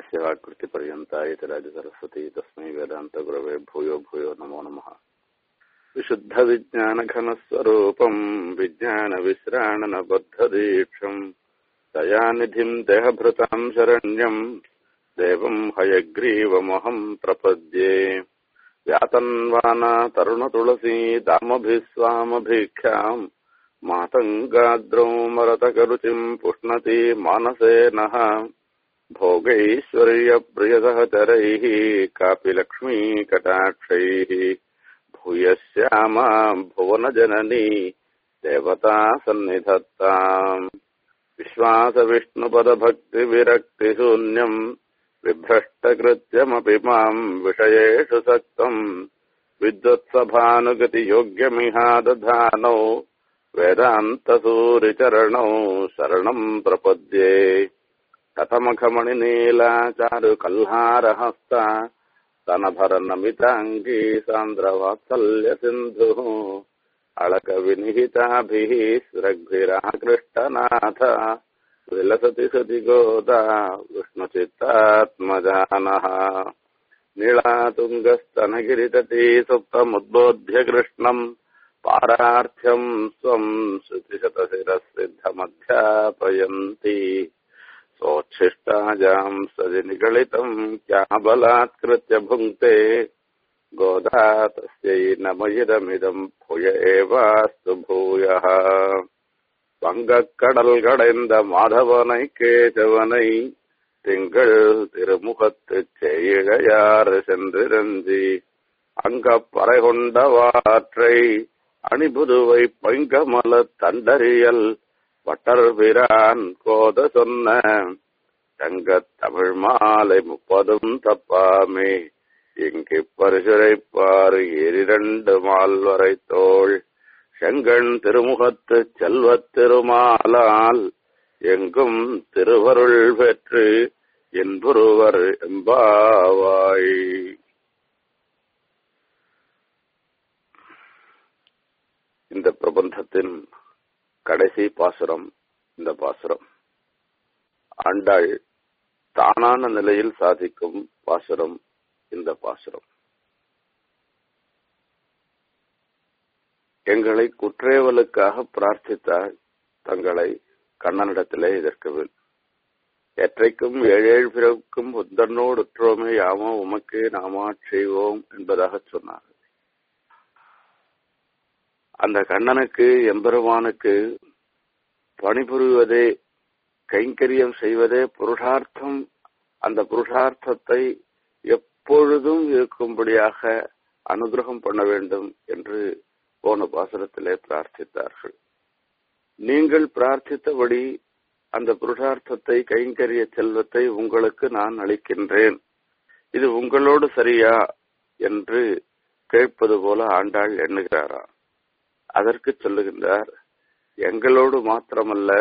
यस्य वाक्कृतिपर्यन्ता इति राजसरस्वती तस्मै वेदान्तगुरवे भूयो भूयो नमो नमः विशुद्धविज्ञानघनस्वरूपम् विज्ञानविश्राणनबद्धदीक्षम् दयानिधिम् देहभृताम् शरण्यम् देवम् हयग्रीवमहम् प्रपद्ये व्यातन्वाना तरुणतुलसी दामभिः स्वामभिख्याम् मातङ्गाद्रौ मरतकरुचिम् पुष्णति मानसे नः भोगैश्वर्यप्रियसहचरैः कापि लक्ष्मीकटाक्षैः भूयश्यामा भुवनजननी देवता सन्निधत्ताम् विश्वासविष्णुपदभक्तिविरक्तिशून्यम् बिभ्रष्टकृत्यमपि माम् विषयेषु सक्तम् विद्वत्सभानुगतियोग्यमिहादधानौ वेदान्तसूरिचरणौ शरणम् प्रपद्ये कथमखमणिनीलाचारुकल्हारहस्ता स्तनभरनमिताङ्गी सान्द्रवात्सल्यसिन्धुः अळकविनिहिताभिः स्रग्भिराकृष्टनाथ विलसति सति गोदा विष्णुचित्तात्मजानः नीलातुङ्गस्तनगिरितटी सुप्तमुद्बोध्य कृष्णम् पारार्थ्यम् स्वम् श्रुतिशतशिरसिद्धमध्यापयन्ति सोच्छिष्टाजाम् सदि निगलितम् क्याबलात्कृत्य भुङ्क्ते गोदा तस्यै नमयिदमिदम् भूय एवास्तु भूयः வங்கக்கடல் கடைந்த மாதவனை கேசவனை திங்கள் திருமுகத்துச் செய்கையாறு சென்றிரஞ்சி அங்கப்பறை கொண்டவாற்றை அணிபுதுவை பைங்கமல தண்டறியல் வட்டர்பிரான் கோத சொன்ன தங்கத் தமிழ் மாலை முப்பதும் தப்பாமே இங்கு பரிசுரைப்பாறு இரண்டு மால்வரை தோள் செங்கண் திருமுகத்து செல்வத் திருமாலால் எங்கும் திருவருள் பெற்று என்புருவர் எம்பாவாய் இந்த பிரபந்தத்தின் கடைசி பாசுரம் இந்த பாசுரம் ஆண்டாள் தானான நிலையில் சாதிக்கும் பாசுரம் இந்த பாசுரம் எங்களை குற்றேவலுக்காக பிரார்த்தித்தார் தங்களை கண்ணனிடத்திலே எதிர்க்கவில் எற்றைக்கும் ஏழேழு பிறக்கும் புத்தனோடு உற்றோமே யாமோ உமக்கே நாமா செய்வோம் என்பதாக சொன்னார் அந்த கண்ணனுக்கு எம்பெருமானுக்கு பணிபுரிவதே கைங்கரியம் செய்வதே புருஷார்த்தம் அந்த புருஷார்த்தத்தை எப்பொழுதும் இருக்கும்படியாக அனுகிரகம் பண்ண வேண்டும் என்று போன பாசனத்திலே பிரார்த்தித்தார்கள் நீங்கள் பிரார்த்தித்தபடி அந்த புருஷார்த்தத்தை கைங்கரிய செல்வத்தை உங்களுக்கு நான் அளிக்கின்றேன் இது உங்களோடு சரியா என்று கேட்பது போல ஆண்டாள் எண்ணுகிறாரா அதற்கு சொல்லுகின்றார் எங்களோடு மாத்திரமல்ல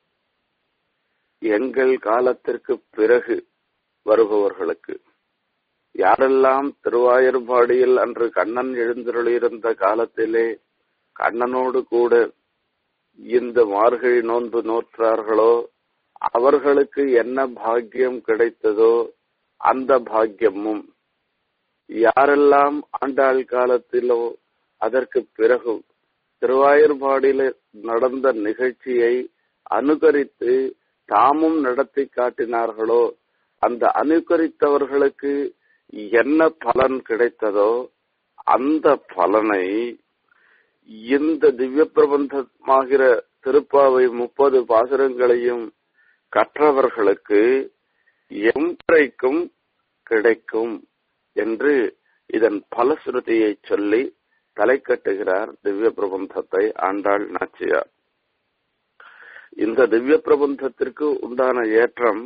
எங்கள் காலத்திற்கு பிறகு வருபவர்களுக்கு யாரெல்லாம் திருவாயூர்பாடியில் அன்று கண்ணன் எழுந்தருளியிருந்த காலத்திலே கண்ணனோடு கூட இந்த மார்கழி நோன்பு நோற்றார்களோ அவர்களுக்கு என்ன பாக்கியம் கிடைத்ததோ அந்த பாக்கியமும் யாரெல்லாம் ஆண்டாள் காலத்திலோ அதற்கு பிறகு திருவாயூர்பாடியில நடந்த நிகழ்ச்சியை அனுகரித்து தாமும் நடத்தி காட்டினார்களோ அந்த அனுகரித்தவர்களுக்கு என்ன பலன் கிடைத்ததோ அந்த பலனை இந்த திவ்ய பிரபந்தமாகிற திருப்பாவை முப்பது பாசுரங்களையும் கற்றவர்களுக்கு எம்முறைக்கும் கிடைக்கும் என்று இதன் பலஸ்ருதியை சொல்லி தலை கட்டுகிறார் திவ்ய பிரபந்தத்தை ஆண்டாள் நாச்சியார் இந்த திவ்ய பிரபந்தத்திற்கு உண்டான ஏற்றம்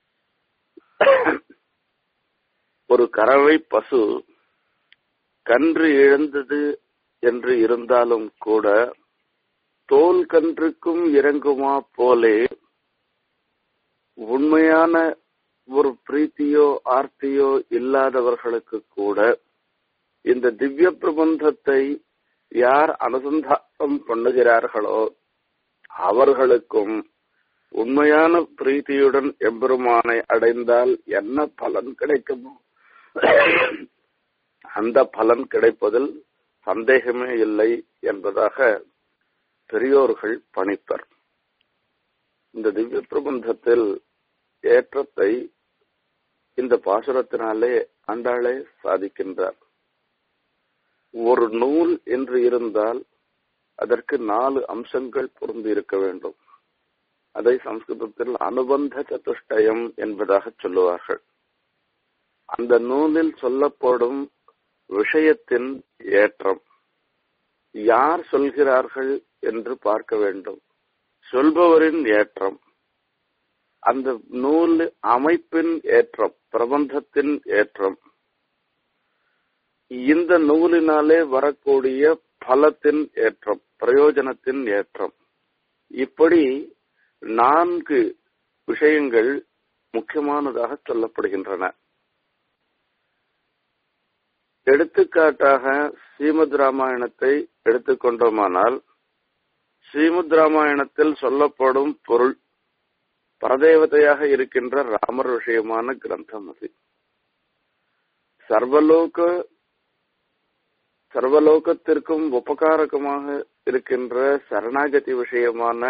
ஒரு கறவை பசு கன்று இழந்தது என்று இருந்தாலும் கூட தோல் கன்றுக்கும் இறங்குமா போலே உண்மையான ஒரு பிரீத்தியோ ஆர்த்தியோ இல்லாதவர்களுக்கு கூட இந்த திவ்ய பிரபந்தத்தை யார் அனுசந்தானம் பண்ணுகிறார்களோ அவர்களுக்கும் உண்மையான பிரீத்தியுடன் எம்பெருமானை அடைந்தால் என்ன பலன் கிடைக்குமோ அந்த பலன் கிடைப்பதில் சந்தேகமே இல்லை என்பதாக பெரியோர்கள் பணிப்பர் இந்த திவ்ய பிரபந்தத்தில் ஏற்றத்தை இந்த பாசுரத்தினாலே ஆண்டாளே சாதிக்கின்றார் ஒரு நூல் என்று இருந்தால் அதற்கு நாலு அம்சங்கள் பொருந்தி இருக்க வேண்டும் அதை சம்ஸ்கிருதத்தில் அனுபந்த சதுஷ்டயம் என்பதாக சொல்லுவார்கள் அந்த நூலில் சொல்லப்படும் விஷயத்தின் ஏற்றம் யார் சொல்கிறார்கள் என்று பார்க்க வேண்டும் சொல்பவரின் ஏற்றம் அந்த நூல் அமைப்பின் ஏற்றம் பிரபந்தத்தின் ஏற்றம் இந்த நூலினாலே வரக்கூடிய பலத்தின் ஏற்றம் பிரயோஜனத்தின் ஏற்றம் இப்படி நான்கு விஷயங்கள் முக்கியமானதாக சொல்லப்படுகின்றன எடுத்துக்காட்டாக ஸ்ரீமத் ராமாயணத்தை எடுத்துக்கொண்டோமானால் ஸ்ரீமத் ராமாயணத்தில் சொல்லப்படும் பொருள் பரதேவதையாக இருக்கின்ற ராமர் விஷயமான கிரந்தம் அது சர்வலோக சர்வலோகத்திற்கும் உபகாரகமாக இருக்கின்ற சரணாகதி விஷயமான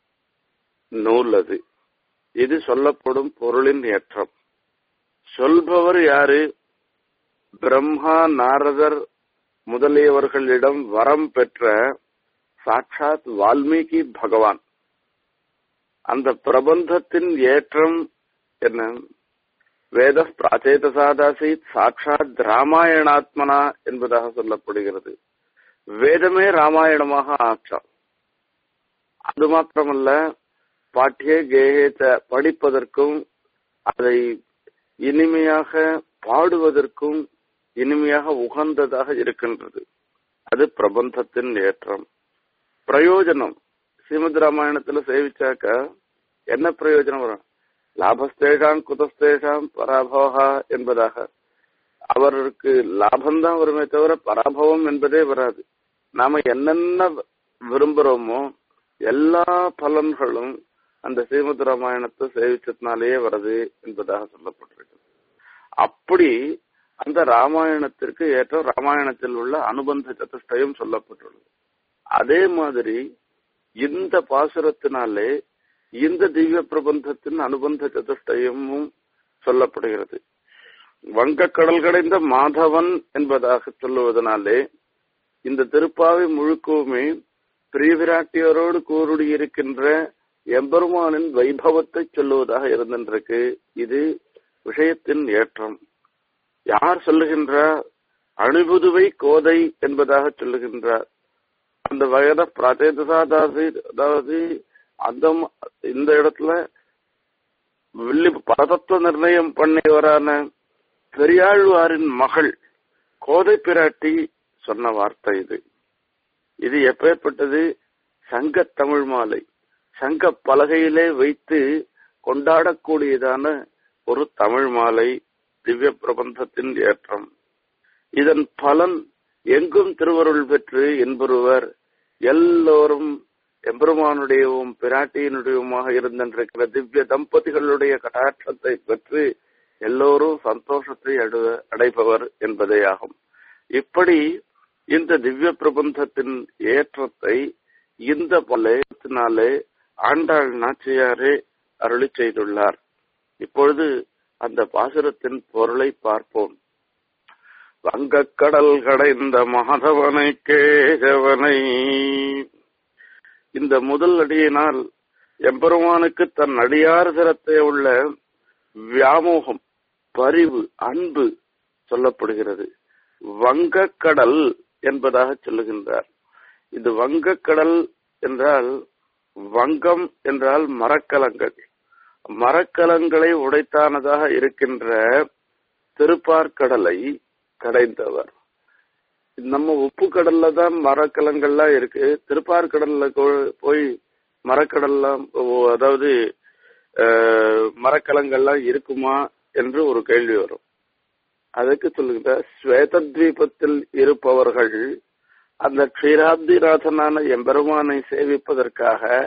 நூல் அது இது சொல்லப்படும் பொருளின் ஏற்றம் சொல்பவர் யாரு பிரம்மா நாரதர் முதலியவர்களிடம் வரம் பெற்ற சாட்சாத் வால்மீகி பகவான் அந்த பிரபந்தத்தின் ஏற்றம் என்ன வேத பிராச்சேதசாதாசீத் சாட்சாத் ராமாயணாத்மனா என்பதாக சொல்லப்படுகிறது வேதமே ராமாயணமாக ஆற்றாம் அது மாத்திரமல்ல பாட்டிய கேயேச்ச படிப்பதற்கும் அதை இனிமையாக பாடுவதற்கும் இனிமையாக உகந்ததாக இருக்கின்றது அது பிரபந்தத்தின் ஏற்றம் பிரயோஜனம் ஸ்ரீமத் ராமாயணத்துல சேவிச்சாக்க என்ன பிரயோஜனம் வரும் லாபஸ்தேஷாம் குதஸ்தேஷாம் பராபவா என்பதாக அவருக்கு லாபம்தான் வருமே தவிர பராபவம் என்பதே வராது நாம என்னென்ன விரும்புறோமோ எல்லா பலன்களும் அந்த ஸ்ரீமத் ராமாயணத்தை சேவிச்சதுனாலேயே வருது என்பதாக சொல்லப்பட்டிருக்கு அப்படி அந்த ராமாயணத்திற்கு ஏற்ற ராமாயணத்தில் உள்ள அனுபந்த சதுஷ்டயம் சொல்லப்பட்டுள்ளது அதே மாதிரி இந்த பாசுரத்தினாலே இந்த திவ்ய பிரபந்தத்தின் அனுபந்த சதுஷ்டயமும் சொல்லப்படுகிறது வங்கக்கடல் கடைந்த மாதவன் என்பதாக சொல்லுவதனாலே இந்த திருப்பாவை முழுக்கவுமே பிரியவிராட்டியரோடு கூறுடி இருக்கின்ற எம்பெருமானின் வைபவத்தை சொல்லுவதாக இருந்திருக்கு இது விஷயத்தின் ஏற்றம் யார் சொல்லுகின்றார் அணுபுதுவை கோதை என்பதாக சொல்லுகின்றார் அந்த வயத பிராச்சேதாசி அதாவது அந்த இந்த இடத்துல வில்லி பரதத்துவ நிர்ணயம் பண்ணியவரான பெரியாழ்வாரின் மகள் கோதை பிராட்டி சொன்ன வார்த்தை இது இது எப்பேற்பட்டது சங்க தமிழ் மாலை சங்க பலகையிலே வைத்து கொண்டாடக்கூடியதான ஒரு தமிழ் மாலை திவ்ய பிரபந்தத்தின் ஏற்றம் இதன் பலன் எங்கும் திருவருள் பெற்று என்பொருவர் எல்லோரும் எம்பெருமானுடையவும் பிராட்டியினுடையவுமாக இருந்திருக்கிற திவ்ய தம்பதிகளுடைய கட்டாட்சத்தை பெற்று எல்லோரும் சந்தோஷத்தை அடைபவர் என்பதே ஆகும் இப்படி இந்த திவ்ய பிரபந்தத்தின் ஏற்றத்தை இந்த பலத்தினாலே ஆண்டாள் நாச்சியாரே அருளி செய்துள்ளார் இப்பொழுது அந்த பாசுரத்தின் பொருளை பார்ப்போம் வங்கக்கடல் கடைந்த மாதவனை கேசவனை இந்த முதல் அடியினால் எம்பெருமானுக்கு தன் அடியார் தரத்தை உள்ள வியாமோகம் பரிவு அன்பு சொல்லப்படுகிறது வங்கக்கடல் என்பதாக சொல்லுகின்றார் இது வங்கக்கடல் என்றால் வங்கம் என்றால் மரக்கலங்கள் மரக்கலங்களை உடைத்தானதாக இருக்கின்ற திருப்பார்கடலை கடைந்தவர் நம்ம உப்பு கடல்ல தான் மரக்கலங்கள்லாம் இருக்கு திருப்பார்கடல்ல போய் மரக்கடல்லாம் அதாவது மரக்கலங்கள்லாம் இருக்குமா என்று ஒரு கேள்வி வரும் அதுக்கு சொல்லுகிற ஸ்வேதத்வீபத்தில் இருப்பவர்கள் அந்த க்ஷீராப்திநாதனான எம்பெருமானை சேவிப்பதற்காக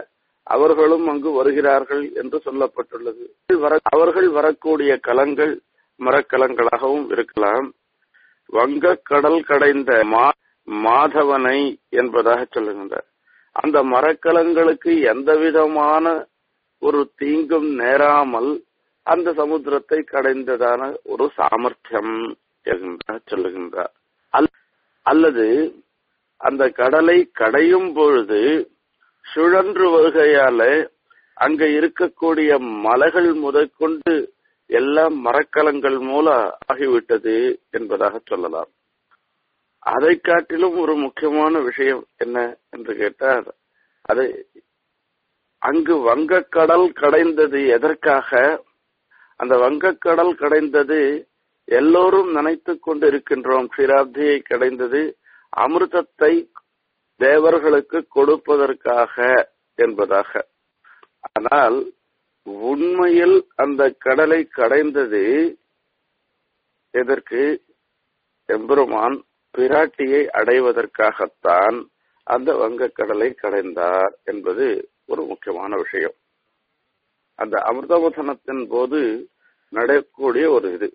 அவர்களும் அங்கு வருகிறார்கள் என்று சொல்லப்பட்டுள்ளது அவர்கள் வரக்கூடிய கலங்கள் மரக்கலங்களாகவும் இருக்கலாம் வங்க கடல் கடைந்த மா மாதவனை என்பதாக சொல்லுகின்றார் அந்த மரக்கலங்களுக்கு எந்த விதமான ஒரு தீங்கும் நேராமல் அந்த சமுத்திரத்தை கடைந்ததான ஒரு சாமர்த்தியம் என்றார் சொல்லுகின்றார் அல்லது அந்த கடலை கடையும் பொழுது சுழன்று வருகையால அங்க இருக்கக்கூடிய மலைகள் முதற்கொண்டு எல்லாம் மரக்கலங்கள் மூல ஆகிவிட்டது என்பதாக சொல்லலாம் அதை காட்டிலும் ஒரு முக்கியமான விஷயம் என்ன என்று கேட்டால் அது அங்கு வங்கக்கடல் கடைந்தது எதற்காக அந்த வங்கக்கடல் கடைந்தது எல்லோரும் நினைத்து கொண்டு இருக்கின்றோம் க்ஷீராப்தியை கடைந்தது அமிர்தத்தை தேவர்களுக்கு கொடுப்பதற்காக என்பதாக ஆனால் உண்மையில் அந்த கடலை கடைந்தது எதற்கு எம்பெருமான் பிராட்டியை அடைவதற்காகத்தான் அந்த வங்கக்கடலை கடைந்தார் என்பது ஒரு முக்கியமான விஷயம் அந்த அமிர்தமதனத்தின் போது நடக்கக்கூடிய ஒரு இது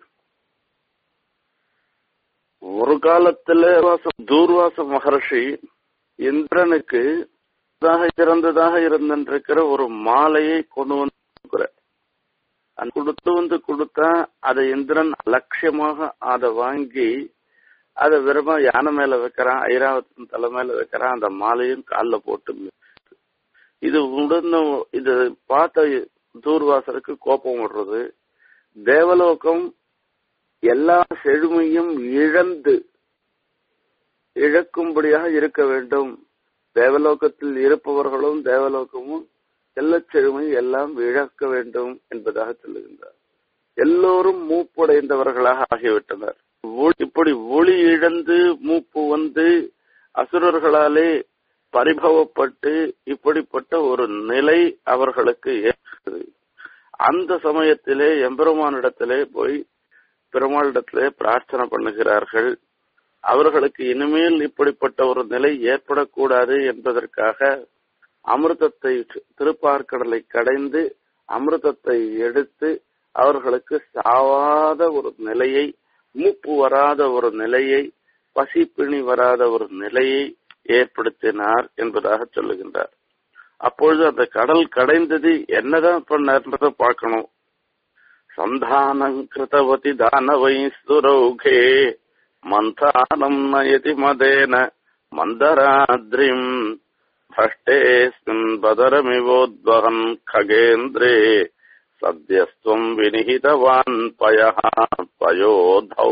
ஒரு காலத்துல தூர்வாச மகர்ஷி இந்திரனுக்கு சிறந்ததாக இருந்திருக்கிற ஒரு மாலையை கொண்டு வந்து கொடுத்து வந்து கொடுத்தா அதை இந்திரன் அலட்சியமாக அதை வாங்கி அதை வெறுமா யானை மேல வைக்கிறான் ஐராவத்தின் தலை மேல வைக்கிறான் அந்த மாலையும் காலில் போட்டு இது உடனே இது பார்த்த தூர்வாசருக்கு கோபம் விடுறது தேவலோகம் எல்லா செழுமையும் இழந்து இழக்கும்படியாக இருக்க வேண்டும் தேவலோகத்தில் இருப்பவர்களும் தேவலோகமும் செல்ல செழுமை எல்லாம் இழக்க வேண்டும் என்பதாக சொல்லுகின்றார் எல்லோரும் மூப்படைந்தவர்களாக ஆகிவிட்டனர் இப்படி ஒளி இழந்து மூப்பு வந்து அசுரர்களாலே பரிபவப்பட்டு இப்படிப்பட்ட ஒரு நிலை அவர்களுக்கு ஏற்பட்டது அந்த சமயத்திலே எம்பெருமானிடத்திலே போய் பெருமாளிடத்திலே பிரார்த்தனை பண்ணுகிறார்கள் அவர்களுக்கு இனிமேல் இப்படிப்பட்ட ஒரு நிலை ஏற்படக்கூடாது என்பதற்காக அமிர்தத்தை திருப்பார்கடலை கடைந்து அமிர்தத்தை எடுத்து அவர்களுக்கு சாவாத ஒரு நிலையை மூப்பு வராத ஒரு நிலையை பசிப்பிணி வராத ஒரு நிலையை ஏற்படுத்தினார் என்பதாக சொல்லுகின்றார் அப்பொழுது அந்த கடல் கடைந்தது என்னதான் பண்ணார்ன்றத பார்க்கணும் சந்தானம் கிருதவதி தானவை சுரௌகே மந்தானம் நயதி மதேன மந்தராத்ரிம் भ्रष्टेऽस्मिन् बदरमिवोद्वहन् खगेन्द्रे सद्यस्त्वम् विनिहितवान् पयः पयोधौ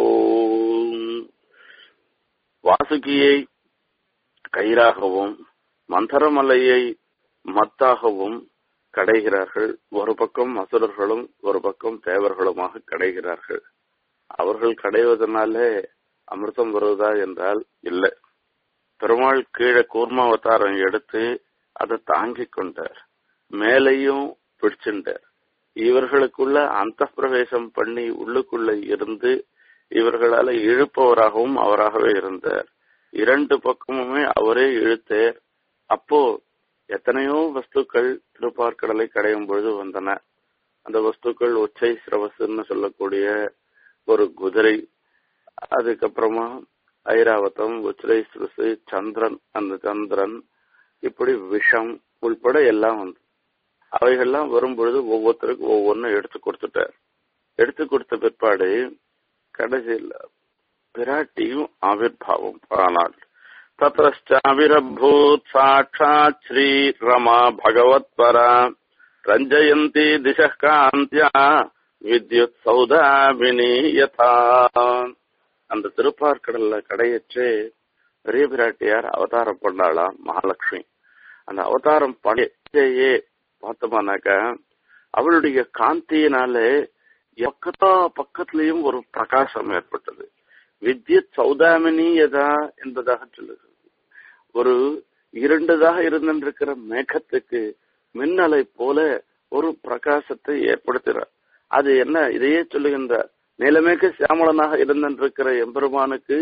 வாசுகியை கயிறாகவும் மந்தரமலையை மத்தாகவும் கடைகிறார்கள் ஒரு பக்கம் அசுரர்களும் ஒரு பக்கம் தேவர்களுமாக கடைகிறார்கள் அவர்கள் கடைவதனாலே அமிர்தம் வருவதா என்றால் இல்லை பெருமாள் கீழே கூர்மாவதாரம் எடுத்து அதை தாங்கிக் கொண்டார் மேலையும் பிடிச்சிட்டார் இவர்களுக்குள்ள அந்த பிரவேசம் பண்ணி உள்ளுக்குள்ள இருந்து இவர்களால இழுப்பவராகவும் அவராகவே இருந்தார் இரண்டு பக்கமுமே அவரே இழுத்தார் அப்போ எத்தனையோ வஸ்துக்கள் திருப்பார்கடலை கடையும் பொழுது வந்தன அந்த வஸ்துக்கள் ஒச்சை சிரவசுன்னு சொல்லக்கூடிய ஒரு குதிரை அதுக்கப்புறமா ஐராவதம் உச்சிரைசுருசு சந்திரன் அந்த சந்திரன் இப்படி விஷம் உள்பட எல்லாம் வந்து அவைகள்லாம் வரும்பொழுது ஒவ்வொருத்தருக்கும் ஒவ்வொன்றும் எடுத்து கொடுத்துட்டார் எடுத்து கொடுத்த பிற்பாடு கடைசியில் பிராட்டியும் ஆவிர்வாவம் ஆனாள் தத்ரஷ்டாவிரபூத் சாட்சாத் ஸ்ரீ ரமா பகவத்பரா ரஞ்சயந்தி திச காந்தியா வித்யுத் சௌதாபினி யதா அந்த திருப்பார்கடல்ல கடையற்று பெரிய பிராட்டியார் அவதாரம் பண்ணாளாம் மகாலட்சுமி அந்த அவதாரம் பண்ணியே பார்த்தோம்னாக்க அவளுடைய காந்தியினாலே பக்கத்தா பக்கத்திலையும் ஒரு பிரகாசம் ஏற்பட்டது வித்யுத் சௌதாமினி எதா என்பதாக சொல்லுகிறது ஒரு இரண்டதாக இருந்திருக்கிற மேகத்துக்கு மின்னலை போல ஒரு பிரகாசத்தை ஏற்படுத்துகிறார் அது என்ன இதையே சொல்லுகின்றார் நிலமேக சியாமலனாக இருந்திருக்கிற எம்பெருமானுக்கு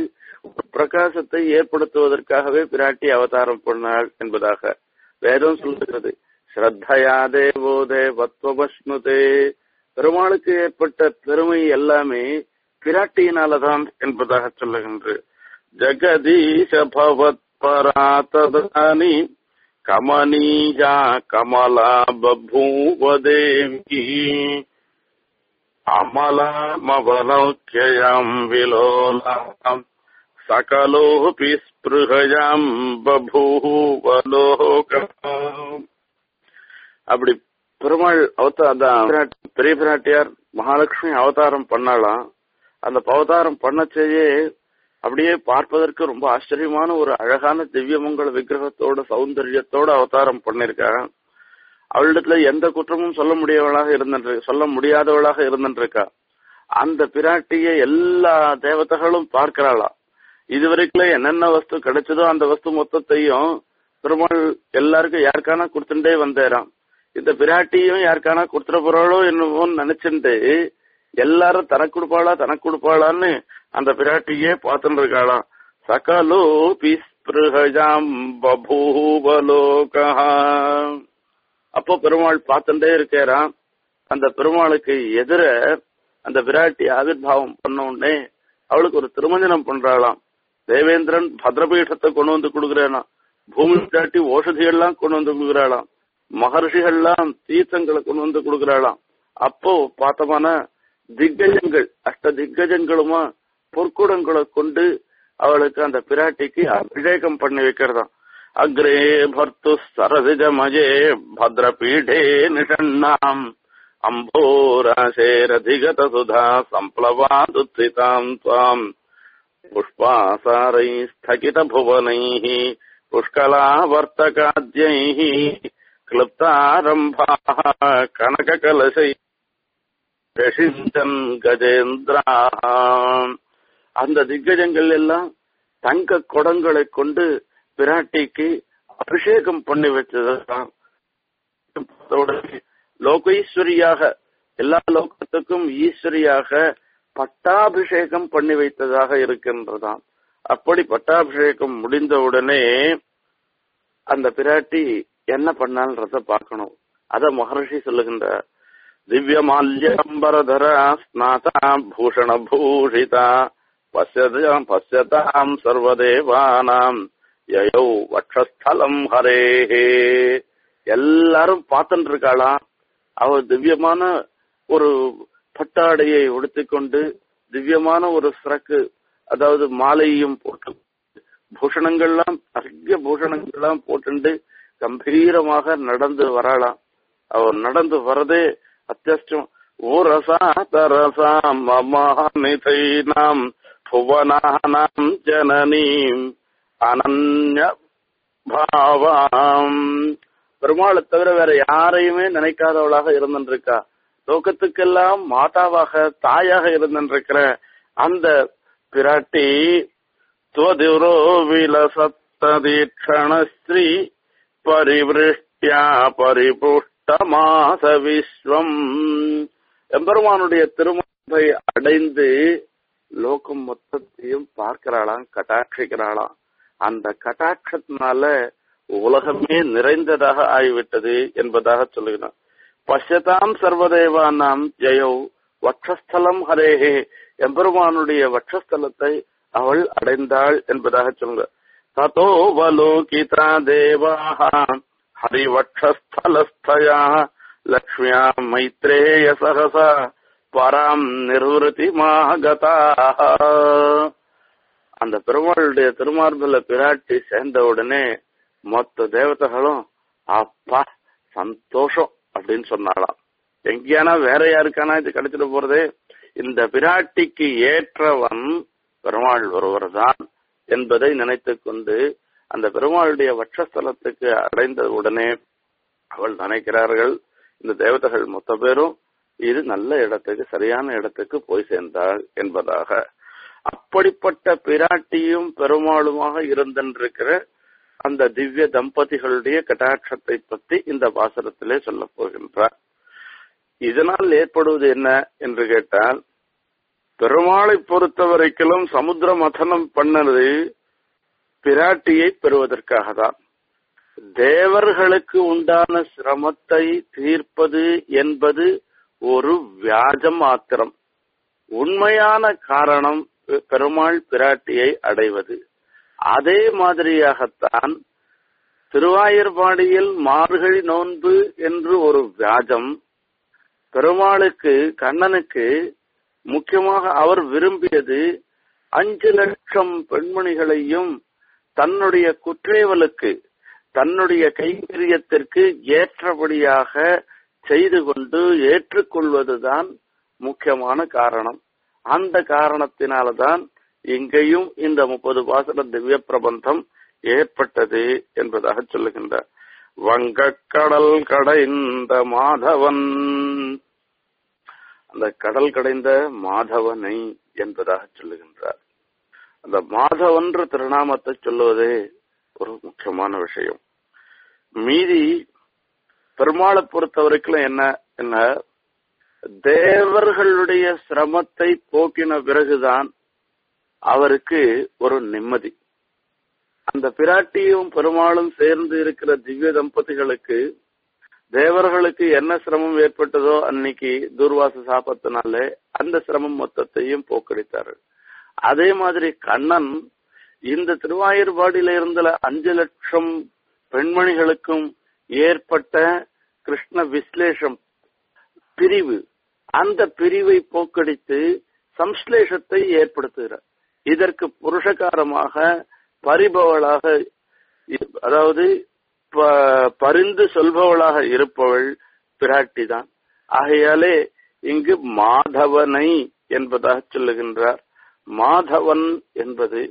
பிரகாசத்தை ஏற்படுத்துவதற்காகவே பிராட்டி அவதாரம் பண்ணாள் என்பதாக வேதம் சொல்லுகிறது ஸ்ரத்தையா தேவோ தேவத்வபஸ்னுதே பெருமாளுக்கு ஏற்பட்ட பெருமை எல்லாமே பிராட்டியினாலதான் என்பதாக சொல்லுகின்ற ஜெகதீஷ பவத் பராத்ததானி கமனீயா கமலா பூவ தேவி அமலாமவலோக்கியம் விலோலாம் சகலோபி ஸ்பிருகயாம் பபூவலோகம் அப்படி பெருமாள் அவதாரம் பெரிய பிராட்டியார் மகாலட்சுமி அவதாரம் பண்ணலாம் அந்த அவதாரம் பண்ணச்சேயே அப்படியே பார்ப்பதற்கு ரொம்ப ஆச்சரியமான ஒரு அழகான திவ்யமங்கல விக்கிரகத்தோட சௌந்தரியத்தோட அவதாரம் பண்ணிருக்கா அவளிடத்துல எந்த குற்றமும் சொல்ல முடியவளாக இருந்துட்டு சொல்ல முடியாதவளாக இருந்துருக்கா அந்த பிராட்டிய எல்லா தேவதைகளும் பார்க்கிறாளாம் இதுவரைக்கும் என்னென்ன வஸ்து கிடைச்சதோ அந்த வஸ்து மொத்தத்தையும் பெருமாள் எல்லாருக்கும் யாருக்கான கொடுத்துட்டே வந்தேராம் இந்த பிராட்டியும் யாருக்கான கொடுத்துட போறாளோ என்னவோ நினைச்சுட்டு எல்லாரும் தனக்கு கொடுப்பாளா தனக்கு கொடுப்பாளான்னு அந்த பிராட்டியே பார்த்துட்டு இருக்காளாம் சகலோ பிஸ்பிருகஜாம் பபூவலோகா அப்போ பெருமாள் பார்த்துட்டே இருக்கிறான் அந்த பெருமாளுக்கு எதிர அந்த விராட்டி ஆவிர்வாவம் பண்ண உடனே அவளுக்கு ஒரு திருமஞ்சனம் பண்றாளாம் தேவேந்திரன் பத்ரபீഠத்தை கொண்டு வந்து கொடுக்குறானா பூமி காட்டி ஓஷதிகள்லாம் கொண்டு வந்து கொடுக்குறாளாம் மகர்ஷிகள்லாம் தீர்த்தங்களை கொண்டு வந்து கொடுக்குறாளாம் அப்போ பார்த்தமான திக்கஜங்கள் அஷ்ட திக்கஜங்களுமா பொற்குடங்களை கொண்டு அவளுக்கு அந்த பிராட்டிக்கு அபிஷேகம் பண்ணி வைக்கிறதாம் அக்ரே பர்த்து சரசிஜமஜே பத்ரபீடே நிஷண்ணாம் அம்போராசேரதிகத சுதா சம்ப்ளவாதுத்சிதாம் துவாம் புஷ்பாசாரை ஸ்தகித புவனைः புஷ்கலாவர்த்தகாத்யைः क्लुप्तारम्भाः कनककलशै ரஷிஞ்சன் கஜேந்திராக அந்த திగ్గஜங்கள் எல்லாம் தங்க குடங்களை கொண்டு பிராட்டிக்கு அபிஷேகம் பண்ணி வச்சதுதான் லோகீஸ்வரியாக எல்லா லோகத்துக்கும் ஈஸ்வரியாக பட்டாபிஷேகம் பண்ணி வைத்ததாக இருக்கின்றதாம் அப்படி பட்டாபிஷேகம் முடிந்தவுடனே அந்த பிராட்டி என்ன பண்ணால்ன்றத பார்க்கணும் அத மகர்ஷி சொல்லுகின்றார் दिव्यमाल्यम्बरधरा स्नाता भूषणभूषिता पश्यताम् पश्यताम् सर्वदेवानाम् யயோ வட்சஸ்தலம் ஹரேஹே எல்லாரும் பார்த்துட்டு இருக்காளாம் அவ திவ்யமான ஒரு பட்டாடையை உடுத்திக்கொண்டு திவ்யமான ஒரு சிறக்கு அதாவது மாலையும் போட்டு பூஷணங்கள்லாம் நிறைய பூஷணங்கள்லாம் போட்டுண்டு கம்பீரமாக நடந்து வராளாம் அவர் நடந்து வரதே அத்தியஷ்டம் ஊரசா தரசா மமாநிதைனாம் புவனானாம் ஜனனீம் அனன்ய பாவாம் பெருமாளை தவிர வேற யாரையுமே நினைக்காதவளாக இருந்துருக்கா லோகத்துக்கெல்லாம் மாதாவாக தாயாக இருந்துருக்கிற அந்த பிராட்டி துவதிரோ விலசத்ததீட்சணஸ்ரீ பரிவிருஷ்டியா பரிபுஷ்டமாச விஸ்வம் எம்பெருமானுடைய திருமணத்தை அடைந்து லோகம் மொத்தத்தையும் பார்க்கிறாளாம் கட்டாட்சிக்கிறாளாம் அந்த கட்டாட்சத்தினால உலகமே நிறைந்ததாக ஆகிவிட்டது என்பதாக சொல்லுகிறான் பஷ்யதாம் சர்வதேவானாம் ஜெயோ வட்சஸ்தலம் ஹரேஹே எம்பெருமானுடைய வட்சஸ்தலத்தை அவள் அடைந்தாள் என்பதாக சொல்லுங்க ததோ வலோகிதா தேவாக ஹரிவட்சஸ்தலஸ்தயா லக்ஷ்மியா மைத்ரேய சகசா பராம் நிர்வൃத்தி மாகதாக அந்த பெருமாளுடைய திருமார்பில பிராட்டி சேர்ந்த உடனே மொத்த தேவதைகளும் அப்பா சந்தோஷம் அப்படின்னு சொன்னாலாம் எங்கேயானா வேற யாருக்கானா இது கிடைச்சிட போறதே இந்த பிராட்டிக்கு ஏற்றவன் பெருமாள் ஒருவர் தான் என்பதை நினைத்து கொண்டு அந்த பெருமாளுடைய வட்சஸ்தலத்துக்கு அடைந்த உடனே அவள் நினைக்கிறார்கள் இந்த தேவதைகள் மொத்த பேரும் இது நல்ல இடத்துக்கு சரியான இடத்துக்கு போய் சேர்ந்தாள் என்பதாக அப்படிப்பட்ட பிராட்டியும் பெருமாளுமாக இருந்திருக்கிற அந்த திவ்ய தம்பதிகளுடைய கட்டாட்சத்தை பற்றி இந்த பாசனத்திலே சொல்ல போகின்றார் இதனால் ஏற்படுவது என்ன என்று கேட்டால் பெருமாளை பொறுத்த வரைக்கும் சமுத்திர மதனம் பண்ணது பிராட்டியை பெறுவதற்காக தான் தேவர்களுக்கு உண்டான சிரமத்தை தீர்ப்பது என்பது ஒரு வியாஜம் மாத்திரம் உண்மையான காரணம் பெருமாள் பிராட்டியை அடைவது அதே மாதிரியாகத்தான் திருவாயூர்பாடியில் மார்கழி நோன்பு என்று ஒரு வியாஜம் பெருமாளுக்கு கண்ணனுக்கு முக்கியமாக அவர் விரும்பியது அஞ்சு லட்சம் பெண்மணிகளையும் தன்னுடைய குற்றேவலுக்கு தன்னுடைய கைங்கரியத்திற்கு ஏற்றபடியாக செய்து கொண்டு ஏற்றுக்கொள்வதுதான் முக்கியமான காரணம் அந்த காரணத்தினால்தான் இங்கேயும் இந்த முப்பது பாசன திவ்ய பிரபந்தம் ஏற்பட்டது என்பதாக சொல்லுகின்றார் வங்கக்கடல் கடைந்த மாதவன் அந்த கடல் கடைந்த மாதவனை என்பதாக சொல்லுகின்றார் அந்த மாதவன்ற திருநாமத்தை சொல்லுவதே ஒரு முக்கியமான விஷயம் மீதி பெருமாளை பொறுத்த வரைக்கும் என்ன என்ன தேவர்களுடைய சிரமத்தை போக்கின பிறகுதான் அவருக்கு ஒரு நிம்மதி அந்த பிராட்டியும் பெருமாளும் சேர்ந்து இருக்கிற திவ்ய தம்பதிகளுக்கு தேவர்களுக்கு என்ன சிரமம் ஏற்பட்டதோ அன்னைக்கு தூர்வாச சாபத்தினாலே அந்த சிரமம் மொத்தத்தையும் போக்கடித்தாரு அதே மாதிரி கண்ணன் இந்த திருவாயூர்பாடியில இருந்த அஞ்சு லட்சம் பெண்மணிகளுக்கும் ஏற்பட்ட கிருஷ்ண விஸ்லேஷம் பிரிவு அந்த பிரிவை போக்கடித்து சம்ஸ்லேஷத்தை ஏற்படுத்துகிறார் இதற்கு புருஷகாரமாக பரிபவளாக அதாவது பரிந்து சொல்பவளாக இருப்பவள் பிராட்டி தான் ஆகையாலே இங்கு மாதவனை என்பதாக சொல்லுகின்றார் மாதவன் என்பது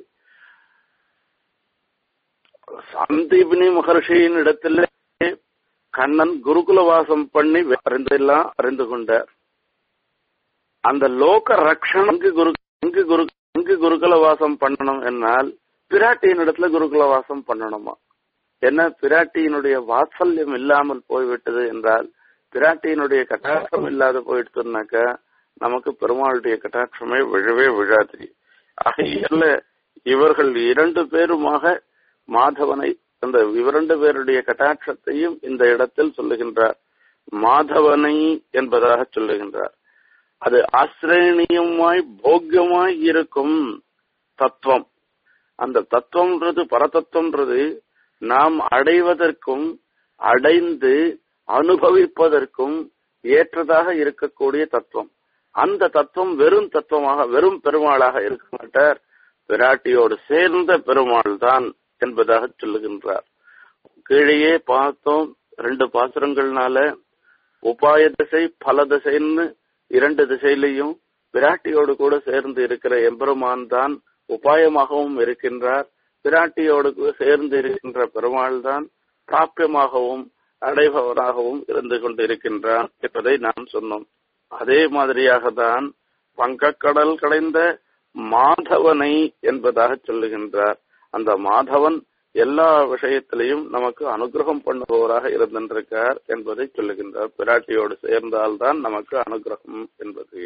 சந்தீபினி மகர்ஷியின் இடத்துல கண்ணன் குருகுல வாசம் பண்ணி அறிந்தெல்லாம் அறிந்து கொண்டார் அந்த லோக ரக்ஷன் அங்கு குரு அங்கு குரு அங்கு குருகுல வாசம் பண்ணணும் என்னால் பிராட்டியின் இடத்துல குருகுல வாசம் பண்ணணுமா என்ன பிராட்டியினுடைய வாத்சல்யம் இல்லாமல் போய்விட்டது என்றால் பிராட்டியினுடைய கட்டாட்சம் இல்லாத போயிடுச்சுனாக்கா நமக்கு பெருமாளுடைய கட்டாட்சமே விழவே விழாது ஆகையால இவர்கள் இரண்டு பேருமாக மாதவனை அந்த இரண்டு பேருடைய கட்டாட்சத்தையும் இந்த இடத்தில் சொல்லுகின்றார் மாதவனை என்பதாக சொல்லுகின்றார் அது ஆசிரியமாய் போக்கியமாய் இருக்கும் தத்துவம் அந்த தத்துவம்ன்றது பரதத்துவம்ன்றது நாம் அடைவதற்கும் அடைந்து அனுபவிப்பதற்கும் ஏற்றதாக இருக்கக்கூடிய தத்துவம் அந்த தத்துவம் வெறும் தத்துவமாக வெறும் பெருமாளாக இருக்க மாட்டார் பிராட்டியோடு சேர்ந்த பெருமாள் தான் என்பதாக சொல்லுகின்றார் கீழேயே பார்த்தோம் ரெண்டு பாசுரங்கள்னால உபாய திசை பல திசைன்னு இரண்டு திசையிலையும் பிராட்டியோடு கூட சேர்ந்து இருக்கிற எம்பெருமான் தான் உபாயமாகவும் இருக்கின்றார் பிராட்டியோடு சேர்ந்து இருக்கின்ற பெருமாள் தான் பிராப்பியமாகவும் அடைபவராகவும் இருந்து கொண்டிருக்கின்றான் என்பதை நாம் சொன்னோம் அதே மாதிரியாக தான் வங்கக்கடல் கடைந்த மாதவனை என்பதாக சொல்லுகின்றார் அந்த மாதவன் எல்லா விஷயத்திலையும் நமக்கு அனுகிரகம் பண்ணுபவராக இருந்திருக்கார் என்பதை சொல்லுகின்றார் பிராட்டியோடு சேர்ந்தால்தான் நமக்கு அனுகிரகம் என்பது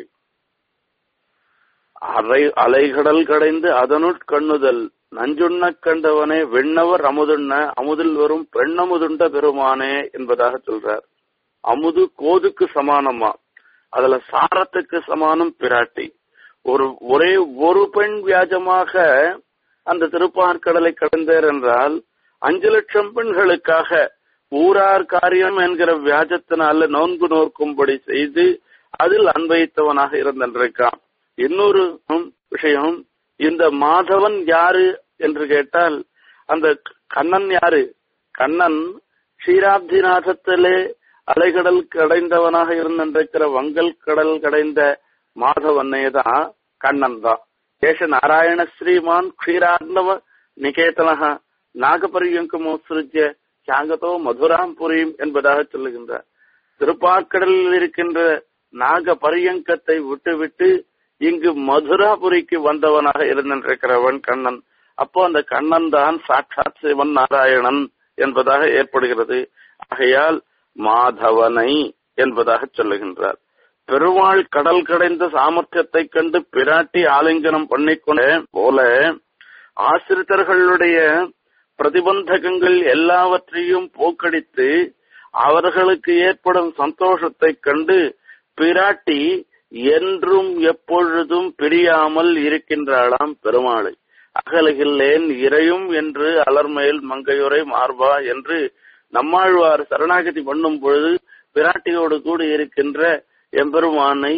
அலை அலைகடல் கடைந்து அதனுட் கண்ணுதல் நஞ்சுண்ண கண்டவனே வெண்ணவர் அமுதுண்ண அமுதில் வரும் பெண்ணமுதுண்ட பெருமானே என்பதாக சொல்றார் அமுது கோதுக்கு சமானமா அதுல சாரத்துக்கு சமானம் பிராட்டி ஒரு ஒரே ஒரு பெண் வியாஜமாக அந்த திருப்பார்கடலை கடந்தார் என்றால் அஞ்சு லட்சம் பெண்களுக்காக ஊரார் காரியம் என்கிற வியாஜத்தினால நோன்பு நோக்கும்படி செய்து அதில் அன்வைத்தவனாக இருந்திருக்கான் இன்னொரு விஷயம் இந்த மாதவன் யாரு என்று கேட்டால் அந்த கண்ணன் யாரு கண்ணன் க்ஷீராப்திநாதத்திலே அலைகடல் கடைந்தவனாக இருந்திருக்கிற வங்கல் கடல் கடைந்த மாதவனே தான் கண்ணன் தான் ஏஷ நாராயண ஸ்ரீமான் க்ஷீரார்ணவ நிகேதனக நாகபரியங்கமோத்சிருஜ்ய சாங்கதோ மதுராம் புரியும் என்பதாக சொல்லுகின்றார் திருப்பாக்கடலில் இருக்கின்ற நாக பரியங்கத்தை விட்டுவிட்டு இங்கு மதுராபுரிக்கு வந்தவனாக இருந்திருக்கிறவன் கண்ணன் அப்போ அந்த கண்ணன் தான் சாட்சாத் சிவன் நாராயணன் என்பதாக ஏற்படுகிறது ஆகையால் மாதவனை என்பதாக சொல்லுகின்றார் பெருமாள் கடல் கடைந்த சாமர்த்தியத்தை கண்டு பிராட்டி ஆலிங்கனம் பண்ணிக்கொண்ட போல ஆசிரித்தர்களுடைய பிரதிபந்தகங்கள் எல்லாவற்றையும் போக்கடித்து அவர்களுக்கு ஏற்படும் சந்தோஷத்தைக் கண்டு பிராட்டி என்றும் எப்பொழுதும் பிரியாமல் இருக்கின்றாளாம் பெருமாளை அகலகில்லேன் இறையும் என்று அலர்மேல் மங்கையுரை மார்பா என்று நம்மாழ்வார் சரணாகதி பண்ணும் பொழுது பிராட்டியோடு கூட இருக்கின்ற எம்பெருமானை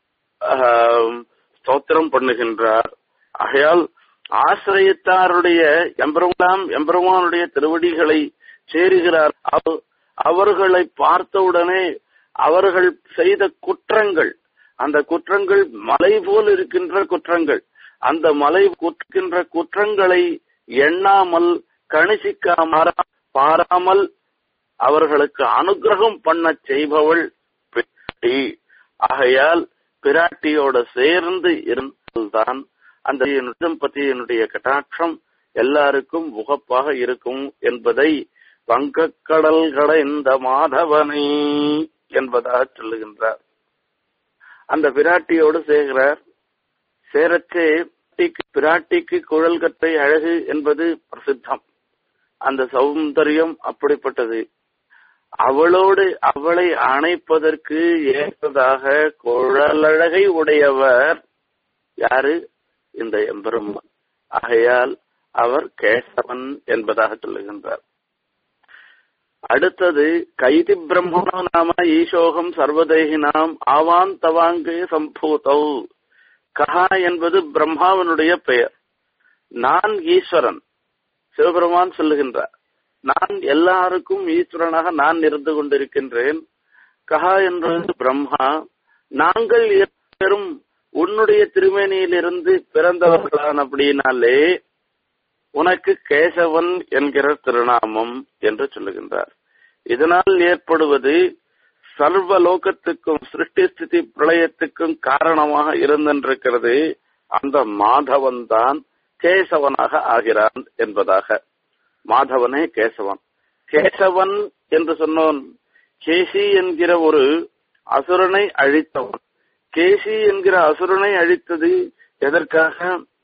ஸ்தோத்திரம் பண்ணுகின்றார் ஆகையால் ஆசிரியத்தாருடைய எம்பெருமான் எம்பெருமானுடைய திருவடிகளை சேருகிறார் அவர்களை பார்த்தவுடனே அவர்கள் செய்த குற்றங்கள் அந்த குற்றங்கள் மலை போல் இருக்கின்ற குற்றங்கள் அந்த மலை குற்கின்ற குற்றங்களை எண்ணாமல் கணிசிக்காம பாராமல் அவர்களுக்கு அனுகிரகம் பண்ண செய்பவள் பிராட்டி ஆகையால் பிராட்டியோட சேர்ந்து இருந்தால்தான் அந்த பற்றியனுடைய கட்டாட்சம் எல்லாருக்கும் உகப்பாக இருக்கும் என்பதை வங்கக்கடல் கடைந்த மாதவனை என்பதாக சொல்லுகின்றார் அந்த பிராட்டியோடு சேர்கிறார் சேரச்சே பிராட்டிக்கு குழல் கத்தை அழகு என்பது பிரசித்தம் அந்த சௌந்தரியம் அப்படிப்பட்டது அவளோடு அவளை அணைப்பதற்கு ஏற்றதாக குழலழகை உடையவர் யாரு இந்த எம்பெருமான் ஆகையால் அவர் கேசவன் என்பதாக சொல்லுகின்றார் அடுத்தது கைதி பிரம்மணோ நாம ஈசோகம் சர்வதேகினாம் ஆவான் தவாங்கே சம்பூதௌ கஹா என்பது பிரம்மாவனுடைய பெயர் நான் ஈஸ்வரன் சிவபெருமான் சொல்லுகின்றார் நான் எல்லாருக்கும் ஈஸ்வரனாக நான் இருந்து கொண்டிருக்கின்றேன் கஹா என்பது பிரம்மா நாங்கள் பெரும் உன்னுடைய திருமேனியிலிருந்து பிறந்தவர்களான் அப்படின்னாலே உனக்கு கேசவன் என்கிற திருநாமம் என்று சொல்லுகின்றார் இதனால் ஏற்படுவது சர்வ லோகத்துக்கும் சிருஷ்டி ஸ்திதி பிரளயத்துக்கும் காரணமாக இருந்திருக்கிறது அந்த மாதவன் தான் கேசவனாக ஆகிறான் என்பதாக மாதவனே கேசவன் கேசவன் என்று சொன்னோன் கேசி என்கிற ஒரு அசுரனை அழித்தவன் கேசி என்கிற அசுரனை அழித்தது எதற்காக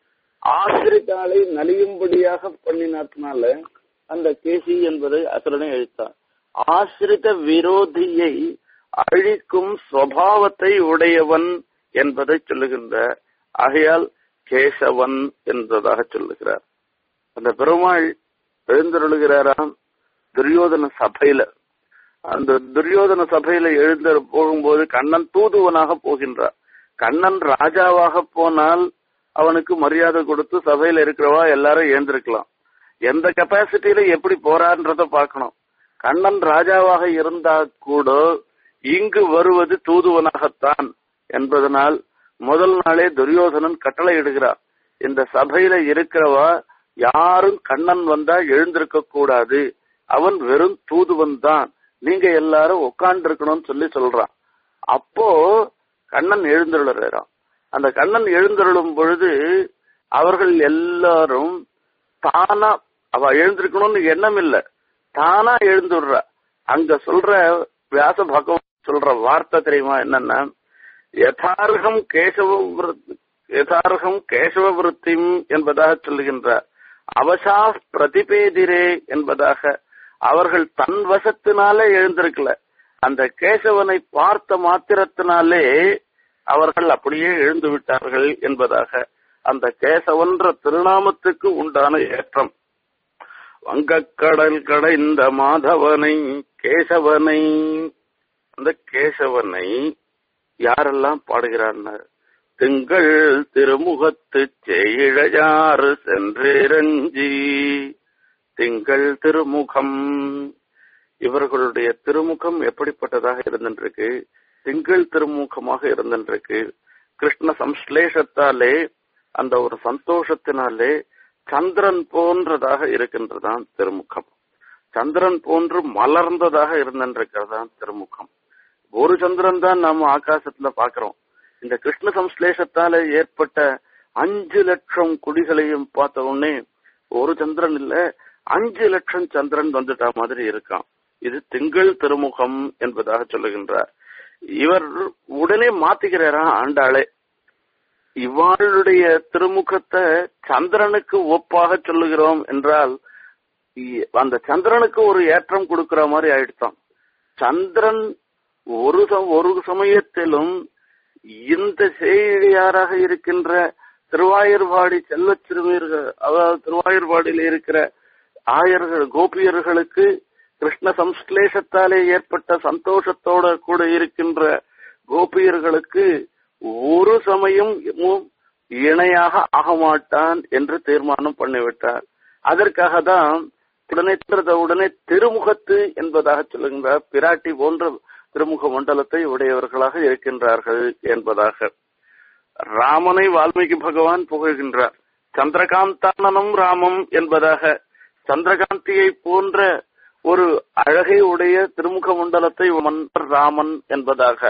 ஆசிரிதாளை நலியும்படியாக பண்ணினாத்தினால அந்த கேசி என்பதை அசுரனை அழித்தான் ஆசிரித விரோதியை அழிக்கும் சுவாவத்தை உடையவன் என்பதை சொல்லுகின்ற ஆகையால் கேசவன் என்பதாக சொல்லுகிறார் அந்த பெருமாள் எழுந்தருளுகிறாராம் துரியோதன சபையில அந்த துரியோதன சபையில எழுந்த போகும்போது கண்ணன் தூதுவனாக போகின்றார் கண்ணன் ராஜாவாக போனால் அவனுக்கு மரியாதை கொடுத்து சபையில இருக்கிறவா எல்லாரும் எழுந்திருக்கலாம் எந்த கெப்பாசிட்டியில எப்படி போறான்றத பார்க்கணும் கண்ணன் ராஜாவாக இருந்தா கூட இங்கு வருவது தூதுவனாகத்தான் என்பதனால் முதல் நாளே துரியோதனன் கட்டளை இடுகிறார் இந்த சபையில இருக்கிறவா யாரும் கண்ணன் வந்தா எழுந்திருக்க கூடாது அவன் வெறும் தூதுவன் தான் நீங்க எல்லாரும் உட்கார்ந்து இருக்கணும்னு சொல்லி சொல்றான் அப்போ கண்ணன் எழுந்துள்ளாராம் அந்த கண்ணன் எழுந்தருளும் பொழுது அவர்கள் எல்லாரும் தானா அவ எழுந்திருக்கணும்னு எண்ணம் இல்ல தானா எழுந்துடுறா அங்க சொல்ற வியாச பகவான் சொல்ற வார்த்தை தெரியுமா என்னன்னா யதார்கம் கேசவ யதார்கம் கேசவ விருத்திம் என்பதாக சொல்லுகின்றார் அவசா பிரதிபேதிரே என்பதாக அவர்கள் தன் வசத்தினாலே எழுந்திருக்கல அந்த கேசவனை பார்த்த மாத்திரத்தினாலே அவர்கள் அப்படியே எழுந்து விட்டார்கள் என்பதாக அந்த கேசவன்ற திருநாமத்துக்கு உண்டான ஏற்றம் வங்கக்கடல் கடைந்த மாதவனை கேசவனை அந்த கேசவனை யாரெல்லாம் பாடுகிறார்கள் திங்கள் திருமுகத்து செய்யாறு சென்றேரஞ்சி திங்கள் திருமுகம் இவர்களுடைய திருமுகம் எப்படிப்பட்டதாக இருந்திருக்கு திங்கள் திருமுகமாக இருந்திருக்கு கிருஷ்ண சம்ஸ்லேஷத்தாலே அந்த ஒரு சந்தோஷத்தினாலே சந்திரன் போன்றதாக இருக்கின்றதான் திருமுகம் சந்திரன் போன்று மலர்ந்ததாக இருந்திருக்கிறதான் திருமுகம் ஒரு சந்திரன் தான் நாம ஆகாசத்துல பாக்குறோம் இந்த கிருஷ்ண சம்ஸ்லேஷத்தால ஏற்பட்ட அஞ்சு லட்சம் குடிகளையும் பார்த்த உடனே ஒரு சந்திரன் இல்ல அஞ்சு லட்சம் சந்திரன் வந்துட்டா மாதிரி இருக்கான் இது திங்கள் திருமுகம் என்பதாக சொல்லுகின்றார் இவர் உடனே மாத்திக்கிறாரா ஆண்டாளே இவாளுடைய திருமுகத்தை சந்திரனுக்கு ஒப்பாக சொல்லுகிறோம் என்றால் இ- அந்த சந்திரனுக்கு ஒரு ஏற்றம் கொடுக்கிற மாதிரி ஆயிடுச்சான் சந்திரன் ஒரு ச- ஒரு சமயத்திலும் இந்த செய்தியாராக இருக்கின்ற திருவாயூர்பாடி செல்வச் சிறுமியர்கள் அதாவது திருவாயூர்பாடியில் இருக்கிற ஆயர்கள் கோபியர்களுக்கு கிருஷ்ண சம்ஸ்லேஷத்தாலே ஏற்பட்ட சந்தோஷத்தோட கூட இருக்கின்ற கோபியர்களுக்கு ஒரு சமயம் மு- இணையாக ஆக மாட்டான் என்று தீர்மானம் பண்ணிவிட்டார் அதற்காக தான் உடனே திறந்த உடனே திருமுகத்து என்பதாக சொல்லுகின்றார் பிராட்டி போன்ற திருமுக மண்டலத்தை உடையவர்களாக இருக்கின்றார்கள் என்பதாக ராமனை வால்மீகி பகவான் புகழ்கின்றார் சந்திரகாந்தானனம் ராமம் என்பதாக சந்திரகாந்தியை போன்ற ஒரு அழகை உடைய திருமுக மண்டலத்தை மன்னர் ராமன் என்பதாக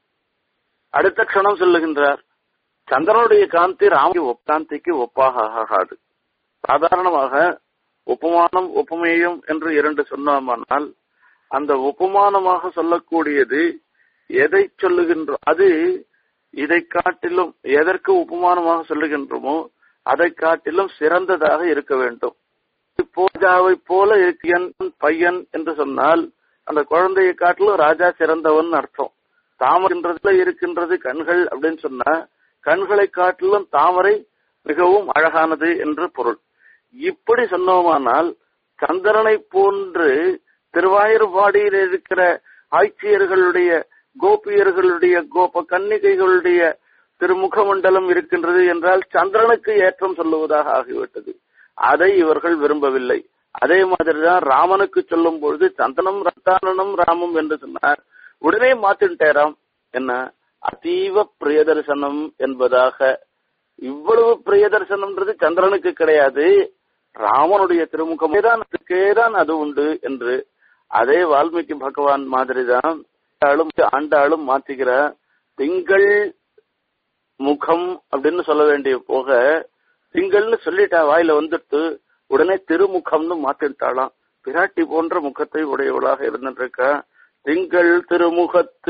அடுத்த க்ஷணம் சொல்லுகின்றார் சந்திரனுடைய காந்தி ராம காந்திக்கு ஒப்பாக ஆகாது சாதாரணமாக உபமானம் உபமேயம் என்று இரண்டு சொன்னோமானால் அந்த உபமானமாக சொல்லக்கூடியது எதை சொல்லுகின்றோம் அது இதை காட்டிலும் எதற்கு உபமானமாக சொல்லுகின்றோமோ அதை காட்டிலும் சிறந்ததாக இருக்க வேண்டும் போஜாவை போல இருக்கன் பையன் என்று சொன்னால் அந்த குழந்தையை காட்டிலும் ராஜா சிறந்தவன் அர்த்தம் தாமரைன்றதுல இருக்கின்றது கண்கள் அப்படின்னு சொன்னா கண்களை காட்டிலும் தாமரை மிகவும் அழகானது என்று பொருள் இப்படி சொன்னோமானால் சந்திரனை போன்று திருவாயூர்பாடியில் இருக்கிற ஆட்சியர்களுடைய கோபியர்களுடைய கோப கன்னிகைகளுடைய திருமுக மண்டலம் இருக்கின்றது என்றால் சந்திரனுக்கு ஏற்றம் சொல்லுவதாக ஆகிவிட்டது அதை இவர்கள் விரும்பவில்லை அதே மாதிரிதான் ராமனுக்கு சொல்லும் பொழுது சந்தனம் ரத்தானனம் ராமம் என்று சொன்னார் உடனே மாத்தின்ட்டாராம் என்ன அதீவ பிரியதர்சனம் என்பதாக இவ்வளவு பிரியதர்சனம்ன்றது சந்திரனுக்கு கிடையாது ராமனுடைய திருமுகமே தான் அதுக்கேதான் அது உண்டு என்று அதே வால்மீகி பகவான் மாதிரிதான் ஆண்டாளும் ஆண்டாளும் மாத்திக்கிற திங்கள் முகம் அப்படின்னு சொல்ல வேண்டிய போக திங்கள்னு சொல்லிட்டா வாயில வந்துட்டு உடனே திருமுகம்னு மாத்திட்டாளாம் பிராட்டி போன்ற முகத்தை உடையவளாக இருந்துருக்கா திங்கள் திருமுகத்து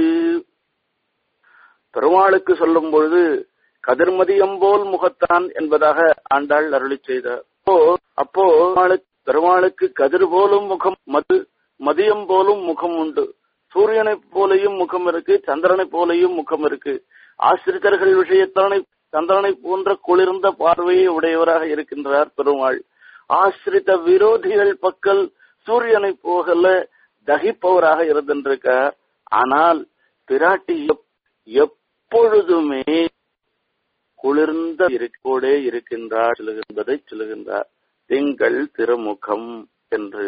பெருமாளுக்கு சொல்லும் பொழுது கதிர்மதியம் போல் முகத்தான் என்பதாக ஆண்டாள் அருளி செய்தார் அப்போ அப்போ பெருமாளுக்கு- பெருமாளுக்கு கதிர் போலும் முகம் மது மதியம் போலும் முகம் உண்டு சூரியனை போலையும் முகம் இருக்கு சந்திரனை போலையும் முகம் இருக்கு ஆசிரியர்கள் விஷயத்தானே சந்திரனை போன்ற குளிர்ந்த பார்வையை உடையவராக இருக்கின்றார் பெருமாள் ஆசிரித விரோதிகள் பக்கல் சூரியனை போகல தகிப்பவராக இருந்திருக்கார் ஆனால் பிராட்டி எப்- எப்பொழுதுமே குளிர்ந்த இருக்கோடே இருக்கின்றார் சொல்லுகின்றதை சொல்லுகின்றார் திங்கள் திருமுகம் என்று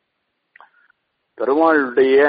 பெருமாளுடைய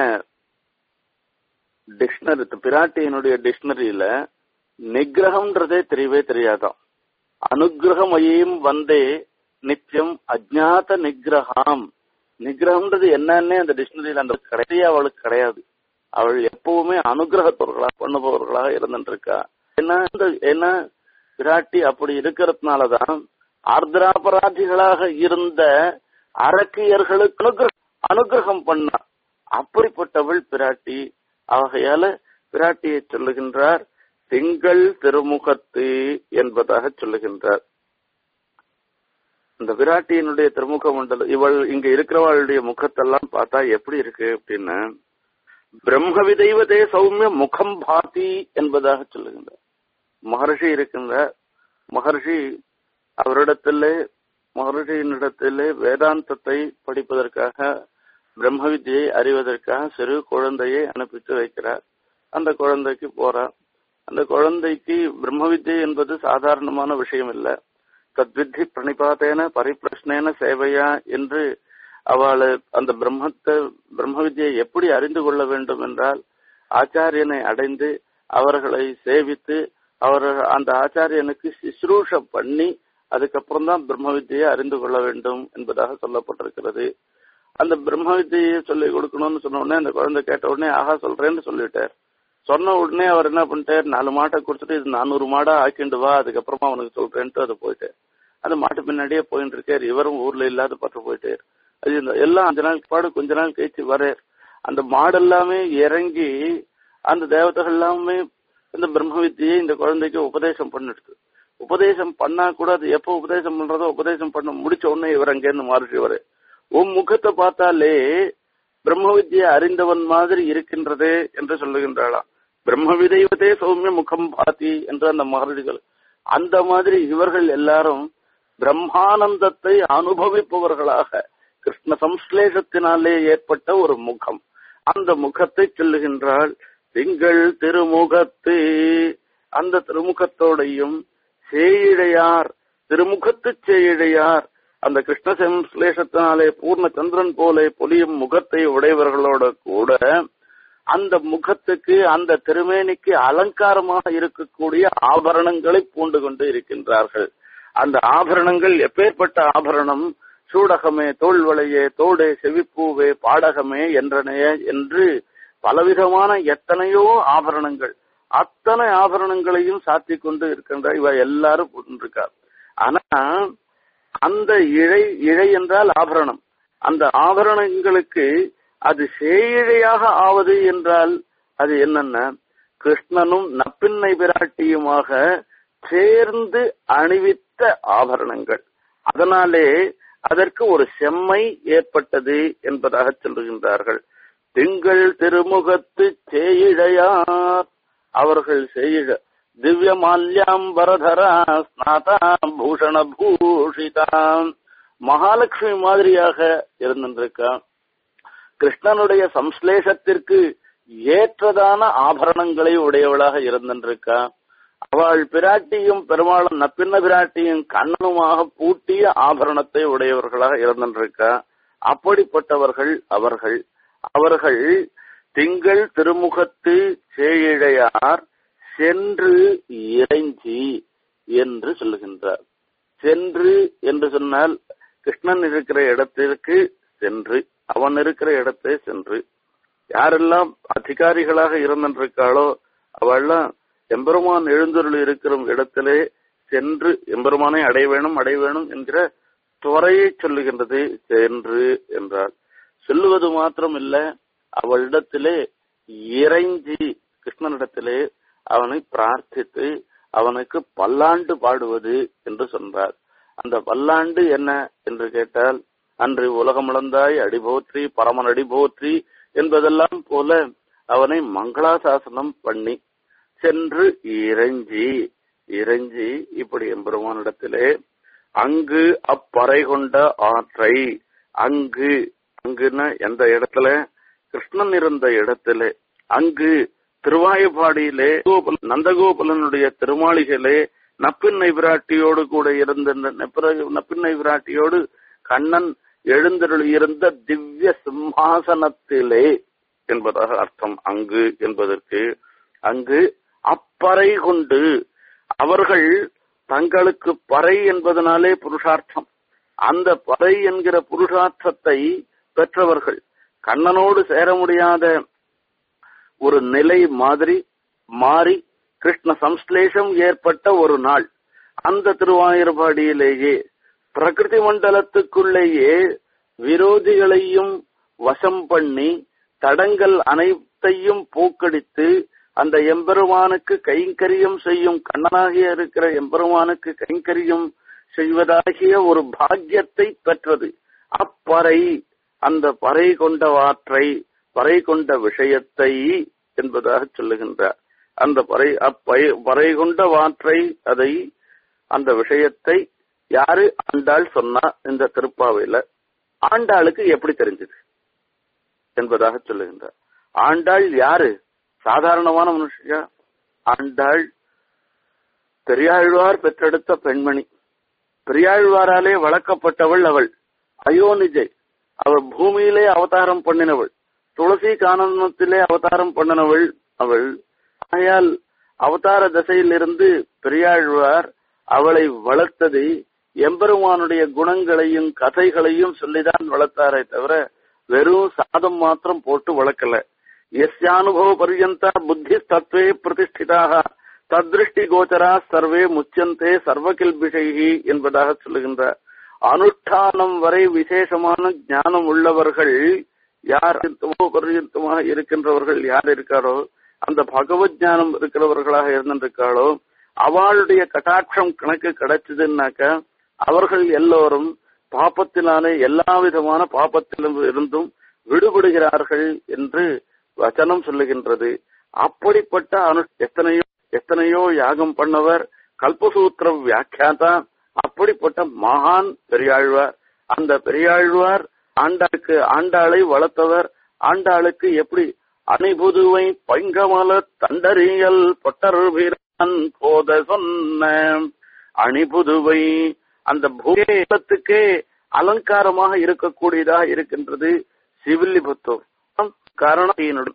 டிக்ஷனரி பிராட்டியினுடைய டிக்ஷனரியில நிகிரகம்ன்றதே தெரியவே தெரியாதாம் அனுகிரகமயம் வந்தே நித்தியம் அஜ்ஞாத நிகிரகாம் நிகிரகம்ன்றது என்னன்னே அந்த டிக்ஷனரியில அந்த கிடையே அவளுக்கு கிடையாது அவள் எப்பவுமே அனுகிரகத்தவர்களாக பண்ணுபவர்களாக இருந்துருக்கா என்ன இந்த என்ன பிராட்டி அப்படி இருக்கிறதுனாலதான் ஆர்திராபராதிகளாக இருந்த அரக்கியர்களுக்கு அனுகிரக அனுகிரகம் பண்ணா அப்படிப்பட்டவள் பிராட்டி ஆகையால பிராட்டியை சொல்லுகின்றார் திங்கள் திருமுகத்து என்பதாக சொல்லுகின்றார் இந்த பிராட்டியினுடைய திருமுக மண்டலம் இவள் இங்க இருக்கிறவளுடைய முகத்தெல்லாம் பார்த்தா எப்படி இருக்கு அப்படின்னா பிரம்ம விதைவதே சௌமிய முகம் பாதி என்பதாக சொல்லுகின்றார் மகர்ஷி இருக்கின்ற மகர்ஷி அவரிடத்திலே மகர்ஷியினிடத்திலே வேதாந்தத்தை படிப்பதற்காக பிரம்ம வித்தியை அறிவதற்காக சிறு குழந்தையை அனுப்பித்து வைக்கிறார் அந்த குழந்தைக்கு போறார் அந்த குழந்தைக்கு பிரம்ம வித்யை என்பது சாதாரணமான விஷயம் இல்ல தத்வித்தி பிரணிபாத்தேன பரிப்பிரஷ்னேன சேவையா என்று அவள் அந்த பிரம்மத்தை பிரம்ம வித்யை எப்படி அறிந்து கொள்ள வேண்டும் என்றால் ஆச்சாரியனை அடைந்து அவர்களை சேவித்து அவர் அந்த ஆச்சாரியனுக்கு சிசுரூஷ பண்ணி அதுக்கப்புறம் தான் பிரம்ம வித்தியை அறிந்து கொள்ள வேண்டும் என்பதாக சொல்லப்பட்டிருக்கிறது அந்த பிரம்ம வித்தியை சொல்லி கொடுக்கணும்னு சொன்ன உடனே அந்த குழந்தை கேட்ட உடனே ஆஹா சொல்றேன்னு சொல்லிட்டார் சொன்ன உடனே அவர் என்ன பண்ணிட்டார் நாலு மாட்டை கொடுத்துட்டு இது நானூறு மாடா ஆக்கிண்டு வா அதுக்கப்புறமா அவனுக்கு சொல்றேன்ட்டு அது போயிட்டார் அந்த மாட்டு பின்னாடியே போயிட்டு இருக்கார் இவரும் ஊர்ல இல்லாத பட்டு போயிட்டார் அது இந்த எல்லாம் அஞ்சு நாள் பாடு கொஞ்ச நாள் கழிச்சு வரார் அந்த மாடு எல்லாமே இறங்கி அந்த தேவதைகள் எல்லாமே இந்த பிரம்ம வித்தியை இந்த குழந்தைக்கு உபதேசம் பண்ணிடுது உபதேசம் பண்ணா கூட அது எப்போ உபதேசம் பண்றதோ உபதேசம் பண்ண முடிச்ச உடனே இவர் அங்கேருந்து மாறிடுவாரு உன் முகத்தை பார்த்தாலே பிரம்ம வித்யை அறிந்தவன் மாதிரி இருக்கின்றது என்று சொல்லுகின்றாளாம் பிரம்ம விதைவதே சௌமிய முகம் பாத்தி என்று அந்த மகர்ஷிகள் அந்த மாதிரி இவர்கள் எல்லாரும் பிரம்மானந்தத்தை அனுபவிப்பவர்களாக கிருஷ்ண சம்ஸ்லேஷத்தினாலே ஏற்பட்ட ஒரு முகம் அந்த முகத்தை சொல்லுகின்றாள் திங்கள் திருமுகத்து அந்த திருமுகத்தோடையும் சேயிழையார் திருமுகத்து சேயிழையார் அந்த கிருஷ்ண சம்ஸ்லேஷத்தினாலே பூர்ண சந்திரன் போல பொலியும் முகத்தை உடையவர்களோட கூட அந்த முகத்துக்கு அந்த திருமேனிக்கு அலங்காரமாக இருக்கக்கூடிய ஆபரணங்களை பூண்டு கொண்டு இருக்கின்றார்கள் அந்த ஆபரணங்கள் எப்பேற்பட்ட ஆபரணம் சூடகமே தோல்வளையே தோடே செவிப்பூவே பாடகமே என்றனைய என்று பலவிதமான எத்தனையோ ஆபரணங்கள் அத்தனை ஆபரணங்களையும் சாத்தி கொண்டு இருக்கின்ற இவ எல்லாரும் போட்டுருக்கார் ஆனா அந்த இழை இழை என்றால் ஆபரணம் அந்த ஆபரணங்களுக்கு அது சேயிழையாக ஆவது என்றால் அது என்னன்னா கிருஷ்ணனும் நப்பின்னை பிராட்டியுமாக சேர்ந்து அணிவித்த ஆபரணங்கள் அதனாலே அதற்கு ஒரு செம்மை ஏற்பட்டது என்பதாக சொல்லுகின்றார்கள் திங்கள் திருமுகத்து சேயிழையார் அவர்கள் செய்யிழ திவ்ய மால்யாம்பரதரா ஸ்நாதாம் பூஷண பூஷிதாம் மகாலட்சுமி மாதிரியாக இருந்திருக்கா கிருஷ்ணனுடைய சம்ஸ்லேஷத்திற்கு ஏற்றதான ஆபரணங்களை உடையவளாக இருந்திருக்கா அவள் பிராட்டியும் பெருமாளும் நப்பின்ன பிராட்டியும் கண்ணனுமாக பூட்டிய ஆபரணத்தை உடையவர்களாக இருந்திருக்கா அப்படிப்பட்டவர்கள் அவர்கள் அவர்கள் திங்கள் திருமுகத்து சேயிழையார் சென்று இறைஞ்சி என்று சொல்லுகின்றார் சென்று என்று சொன்னால் கிருஷ்ணன் இருக்கிற இடத்திற்கு சென்று அவன் இருக்கிற இடத்தை சென்று யாரெல்லாம் அதிகாரிகளாக இருந்திருக்காளோ அவெல்லாம் எம்பெருமான் எழுந்தருள் இருக்கிற இடத்திலே சென்று எம்பெருமானை அடைய வேணும் அடைய வேணும் என்கிற துறையை சொல்லுகின்றது சென்று என்றார் சொல்லுவது மாத்திரம் இல்ல அவளிடத்திலே இறைஞ்சி கிருஷ்ணனிடத்திலே அவனை பிரார்த்தித்து அவனுக்கு பல்லாண்டு பாடுவது என்று சொன்னார் அந்த பல்லாண்டு என்ன என்று கேட்டால் அன்று உலகமுழந்தாய் அடிபோற்றி பரமன் அடிபோற்றி என்பதெல்லாம் போல அவனை மங்களாசாசனம் பண்ணி சென்று இறைஞ்சி இறைஞ்சி இப்படி எம்பெருமானிடத்திலே அங்கு அப்பறை கொண்ட ஆற்றை அங்கு அங்குன்னா எந்த இடத்துல கிருஷ்ணன் இருந்த இடத்துல அங்கு திருவாயப்பாடியிலே கோபுல- நந்தகோபுலனுடைய திருமாளிகளே நப்பின்னை விராட்டியோடு கூட இருந்த இந்த நெப்பர- நப்பின்னை விராட்டியோடு கண்ணன் எழுந்தருள் இருந்த திவ்ய சிம்மாசனத்திலே என்பதாக அர்த்தம் அங்கு என்பதற்கு அங்கு அப்பறை கொண்டு அவர்கள் தங்களுக்கு பறை என்பதனாலே புருஷார்த்தம் அந்த பறை என்கிற புருஷார்த்தத்தை பெற்றவர்கள் கண்ணனோடு சேர முடியாத ஒரு நிலை மாதிரி மாறி கிருஷ்ண சம்ஸ்லேஷம் ஏற்பட்ட ஒரு நாள் அந்த திருவாயூர்பாடியிலேயே பிரகிருதி மண்டலத்துக்குள்ளேயே விரோதிகளையும் வசம் பண்ணி தடங்கள் அனைத்தையும் போக்கடித்து அந்த எம்பெருமானுக்கு கைங்கரியம் செய்யும் கண்ணனாகிய இருக்கிற எம்பெருமானுக்கு கைங்கரியம் செய்வதாகிய ஒரு பாக்கியத்தை பெற்றது அப்பறை அந்த பறை கொண்ட வாற்றை பறை கொண்ட விஷயத்தை என்பதாக சொல்லுகின்றார் அந்த பறை அப்பை பறை கொண்ட வாற்றை அதை அந்த விஷயத்தை யாரு ஆண்டாள் சொன்னா இந்த திருப்பாவையில ஆண்டாளுக்கு எப்படி தெரிஞ்சது என்பதாக சொல்லுகின்றார் ஆண்டாள் யாரு சாதாரணமான மனுஷியா ஆண்டாள் பெரியாழ்வார் பெற்றெடுத்த பெண்மணி பெரியாழ்வாராலே வளர்க்கப்பட்டவள் அவள் அயோனிஜை அவள் பூமியிலே அவதாரம் பண்ணினவள் துளசி கானனத்திலே அவதாரம் பண்ணினவள் அவள் ஆகையால் அவதார தசையிலிருந்து பெரியாழ்வார் அவளை வளர்த்தது எம்பெருமானுடைய குணங்களையும் கதைகளையும் சொல்லிதான் வளர்த்தாரே தவிர வெறும் சாதம் மாத்திரம் போட்டு வளர்க்கல எஸ்யானுபவ பர்யந்தா புத்தி தத்துவே பிரதிஷ்டிதாக தத்ருஷ்டி கோச்சரா சர்வே முச்சந்தே சர்வகில்பிஷைகி என்பதாக சொல்லுகின்றார் அனுஷ்டானம் வரை விசேஷமான ஞானம் உள்ளவர்கள் யார் பர்யந்தமாக இருக்கின்றவர்கள் யார் இருக்காரோ அந்த பகவத் ஞானம் இருக்கிறவர்களாக இருந்திருக்காளோ அவளுடைய கட்டாட்சம் கணக்கு கிடைச்சதுன்னாக்க அவர்கள் எல்லோரும் பாப்பத்தினாலே எல்லா விதமான பாப்பத்திலும் இருந்தும் விடுபடுகிறார்கள் என்று வச்சனம் சொல்லுகின்றது அப்படிப்பட்ட அனு எத்தனையோ எத்தனையோ யாகம் பண்ணவர் கல்பசூத்திர வியாக்கியாதா அப்படிப்பட்ட மகான் பெரியாழ்வார் அந்த பெரியாழ்வார் ஆண்டாளுக்கு ஆண்டாளை வளர்த்தவர் ஆண்டாளுக்கு எப்படி அணிபுதுவை பைங்கமல தண்டறியல் பொட்டர் வீரன் போத சொன்ன அணிபுதுவை அந்த பூலத்துக்கே அலங்காரமாக இருக்கக்கூடியதாக இருக்கின்றது சிவில்லிபுத்தூர் காரணம்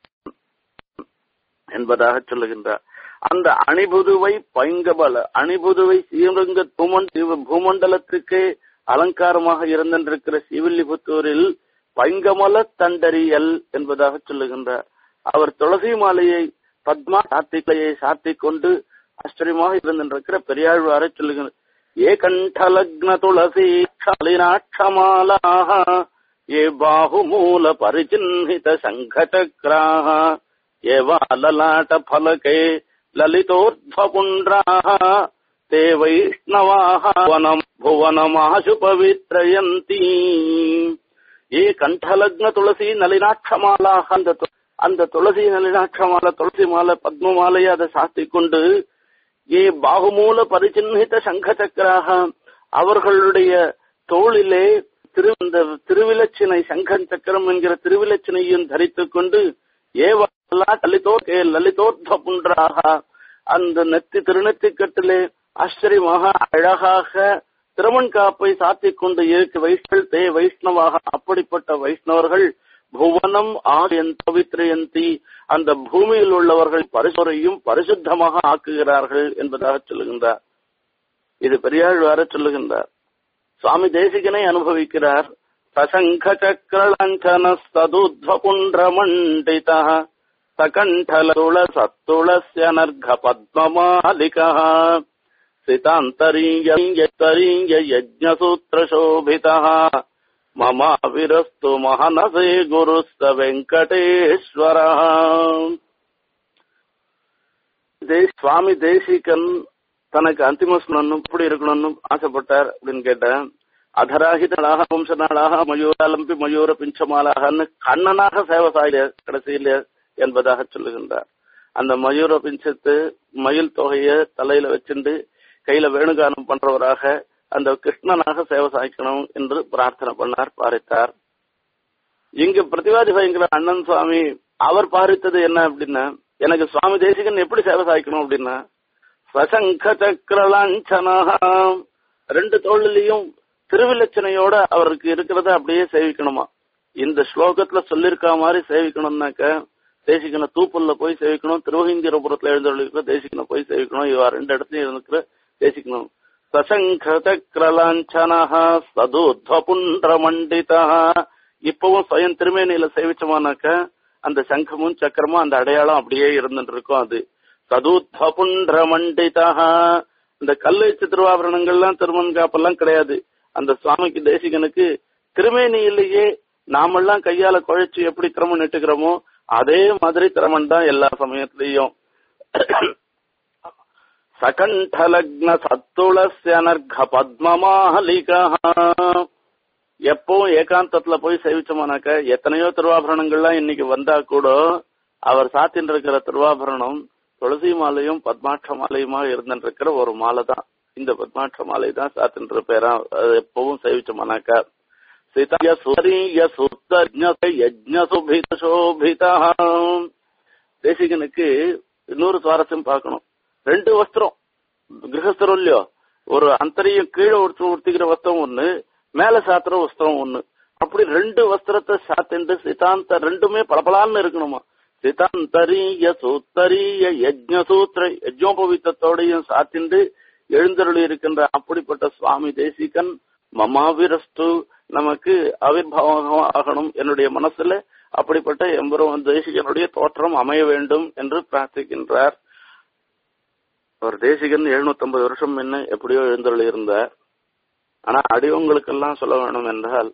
என்பதாக சொல்லுகின்றார் அந்த அணிபுதுவை பைங்கபல அணிபுதுவை ஸ்ரீரங்க பூமண்டலத்துக்கே அலங்காரமாக இருந்திருக்கிற சிவில்லிபுத்தூரில் பைங்கமல தண்டறியல் என்பதாக சொல்லுகின்றார் அவர் துளசி மாலையை பத்மா சாத்திகளையை சாத்திக் கொண்டு ஆச்சரியமாக இருந்திருக்கிற பெரியாழ்வாரை சொல்லுகின்றார் ஏ கண்டலக்ன துளசி க்ஷலினாட்சமாலாः ये बाहुमूल परिचिह्नित शङ्खचक्राः ये वाललाटफलके ललितोर्ध्वपुण्ड्राः ते वैष्णवाः वनम् भुवनमाशु पवित्रयन्ती ஏ கண்டலக்ன துளசி நளினாட்சமாலாக அந்த அந்த துளசி நளினாட்சமால துளசி மாலை பத்ம மாலையை அதை சாத்தி கொண்டு ஏ பாகுமூல பரிச்சின்னித்த சங்க சக்கராக அவர்களுடைய தோளிலே திரு இந்த திருவிலச்சினை சங்கன் சக்கரம் என்கிற திருவிலச்சினையும் தரித்துக் கொண்டு ஏவல்லா லலிதோ கே லலிதோர்த்த புன்றாக அந்த நெத்தி திருநெத்திக்கட்டிலே ஆச்சரியமாக அழகாக திருமண் காப்பை சாத்திக் கொண்டு இருக்கு வைஷ்ணல் தே வைஷ்ணவாக அப்படிப்பட்ட வைஷ்ணவர்கள் புவனம் ஆயன் பவித்ரயந்தி அந்த பூமியில் உள்ளவர்கள் பரிசுரையும் பரிசுத்தமாக ஆக்குகிறார்கள் என்பதாக சொல்லுகின்றார் இது பெரியாழ்வார சொல்லுகின்றார் சுவாமி தேசிகனை அனுபவிக்கிறார் சசங்க சக்கரலஞ்சன சதுத்வபுண்ட மண்டித சகண்டலுள சத்துளஸ்ய நர்க பத்மமாலிகா सितान्तरीयतरीय यज्ञसूत्रशोभितः ममाविरस्तु महनसे गुरुस्त வெங்கடேஸ்வரः சுவாமி தேசிகன் தனக்கு அந்திம ஸ்மரணம் இப்படி இருக்கணும்னு ஆசைப்பட்டார் அப்படின்னு கேட்டேன் அதராகிதனாக வம்சநாளாக மயூராலம்பி மயூர பிஞ்சமாலாகன்னு கண்ணனாக சேவை சாய கடைசியில என்பதாக சொல்லுகின்றார் அந்த மயூர பிஞ்சத்து மயில் தொகைய தலையில வச்சுண்டு கையில வேணுகானம் பண்றவராக அந்த கிருஷ்ணனாக சேவை சாய்க்கணும் என்று பிரார்த்தனை பண்ணார் பாரித்தார் இங்க பிரதிவாதி பயங்கர அண்ணன் சுவாமி அவர் பாரித்தது என்ன அப்படின்னா எனக்கு சுவாமி தேசிகன் எப்படி சேவை சாய்க்கணும் அப்படின்னா சசங்க சக்கர லாஞ்சனாக ரெண்டு தோழிலையும் திருவிலச்சனையோட அவருக்கு இருக்கிறத அப்படியே சேவிக்கணுமா இந்த ஸ்லோகத்துல சொல்லியிருக்கா மாதிரி சேவிக்கணும்னாக்க தேசிகனை தூப்புல்ல போய் சேவிக்கணும் திருவகிந்திரபுரத்துல எழுந்தொழிக்க தேசிகனை போய் சேவிக்கணும் இவா ரெண்டு இடத்துலயும் இருக்கிற தேசிக்கணும் சசங்கதக்ரலாஞ்சனஹ சதுத்வபுண்ட மண்டிதா இப்பவும் சுயம் திருமேனியில சேவிச்சோமானாக்க அந்த சங்கமும் சக்கரமும் அந்த அடையாளம் அப்படியே இருந்துட்டு இருக்கும் அது சதுத்வபுண்ட மண்டிதா இந்த கல்லெச்சு திருவாபரணங்கள்லாம் திருமண் காப்பெல்லாம் கிடையாது அந்த சுவாமிக்கு தேசிகனுக்கு திருமேனியிலேயே நாமெல்லாம் கையால குழைச்சு எப்படி கிரமம் நெட்டுக்கிறோமோ அதே மாதிரி கிரமம் தான் எல்லா சமயத்திலையும் சகண்டலக்ன சத்துளஸ்யனர்க பத்மமாலிகா எப்பவும் ஏகாந்தத்துல போய் சேவிச்சோமானாக்க எத்தனையோ திருவாபரணங்கள்லாம் இன்னைக்கு வந்தா கூட அவர் சாத்தின் இருக்கிற திருவாபரணம் துளசி மாலையும் பத்மாட்ச மாலையுமா இருந்துருக்கிற ஒரு மாலை தான் இந்த பத்மாட்ச மாலை தான் சாத்தின் இருப்பேரா அது எப்பவும் சேவிச்சோமானாக்க சிதய சுரிய சுத்த யஜ்ஞ சுபித சோபிதா தேசிகனுக்கு இன்னொரு சுவாரஸ்யம் பார்க்கணும் ரெண்டு வஸ்திரம் கிரகஸ்தரம் இல்லையோ ஒரு அந்தரியம் கீழே உடுத்து உடுத்திக்கிற வஸ்திரம் ஒண்ணு மேல சாத்துற வஸ்திரம் ஒண்ணு அப்படி ரெண்டு வஸ்திரத்தை சாத்திண்டு சிதாந்த ரெண்டுமே பளபளான்னு இருக்கணுமா சிதாந்தரிய சூத்தரிய யஜ்ஞ சூத்திர யஜ்ஞோபவித்தத்தோடையும் சாத்திண்டு எழுந்தருளி இருக்கின்ற அப்படிப்பட்ட சுவாமி தேசிகன் மமாவிரஸ்து நமக்கு ஆவிர்வாவம் ஆகணும் என்னுடைய மனசுல அப்படிப்பட்ட எம்பெரும் தேசிகனுடைய தோற்றம் அமைய வேண்டும் என்று பிரார்த்திக்கின்றார் அவர் தேசிகன் எழுநூத்தி வருஷம் முன்ன எப்படியோ எழுந்தருள் இருந்தார் ஆனா அடியவங்களுக்கெல்லாம் சொல்ல வேணும் என்றால்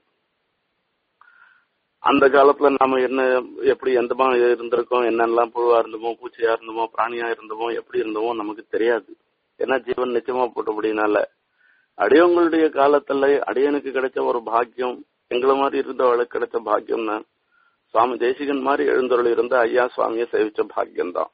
அந்த காலத்துல நாம என்ன எப்படி எந்த மாதிரி இருந்திருக்கோம் என்னெல்லாம் புழுவா இருந்தோமோ பூச்சியா இருந்தோமோ பிராணியா இருந்தோமோ எப்படி இருந்தோமோ நமக்கு தெரியாது ஏன்னா ஜீவன் நிச்சயமா போட்டபடினால அடியவங்களுடைய காலத்துல அடியனுக்கு கிடைச்ச ஒரு பாக்கியம் எங்களை மாதிரி இருந்தவளுக்கு கிடைச்ச பாக்கியம் தான் சுவாமி தேசிகன் மாதிரி எழுந்தருள் இருந்த ஐயா சுவாமியை சேவிச்ச பாக்கியம் தான்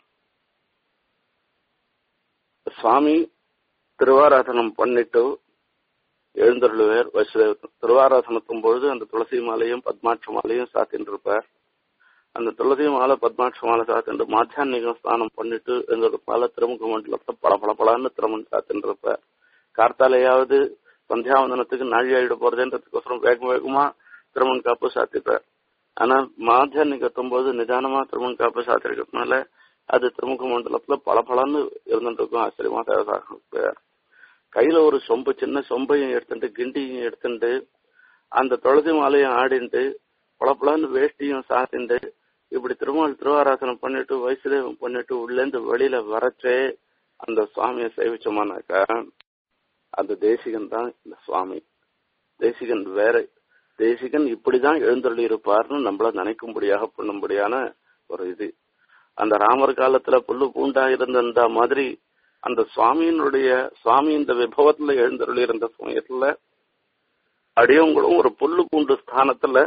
சுவாமி திருவாராதனம் பண்ணிட்டு எழுந்தருளுவர் வசுதேவ திருவாராதனத்தும் பொழுது அந்த துளசி மாலையும் பத்மாட்ச மாலையும் சாத்தின்னு இருப்பார் அந்த துளசி மாலை பத்மாட்ச மாலை சாத்திட்டு மாத்தியானிகம் ஸ்நானம் பண்ணிட்டு எங்களோட மாலை திருமுக மண்டலத்தை பல பல பலன்னு திருமணம் சாத்தின்னு இருப்பார் கார்த்தாலையாவது சந்தியாவந்தனத்துக்கு நாழி ஆயிட போறதுன்றதுக்கோசரம் வேகம் வேகமா திருமண் காப்பு சாத்திப்பார் ஆனா மாத்தியானிகத்தும் போது நிதானமா திருமண் காப்பு சாத்திருக்கிறதுனால அது திருமுக மண்டலத்துல பல பலன்னு இருந்துட்டு இருக்கும் ஆச்சரியமா தேவதாக கையில ஒரு சொம்பு சின்ன சொம்பையும் எடுத்துட்டு கிண்டியும் எடுத்துட்டு அந்த துளசி மாலையும் ஆடிண்டு பளபளன்னு வேஷ்டியும் சாத்திண்டு இப்படி திருமால் திருவாராசனம் பண்ணிட்டு வைசுதேவம் பண்ணிட்டு உள்ளேந்து வெளியில வரச்சே அந்த சுவாமியை சேவிச்சோமானாக்கா அந்த தேசிகன் தான் இந்த சுவாமி தேசிகன் வேற தேசிகன் இப்படிதான் எழுந்தருளி இருப்பார்னு நம்மள நினைக்கும்படியாக பண்ணும்படியான ஒரு இது அந்த ராமர் காலத்துல புல்லு பூண்டா இருந்த மாதிரி அந்த சுவாமியினுடைய சுவாமி இந்த விபவத்துல எழுந்தருளி இருந்த சமயத்துல அடியவங்களும் ஒரு புல்லு பூண்டு ஸ்தானத்துல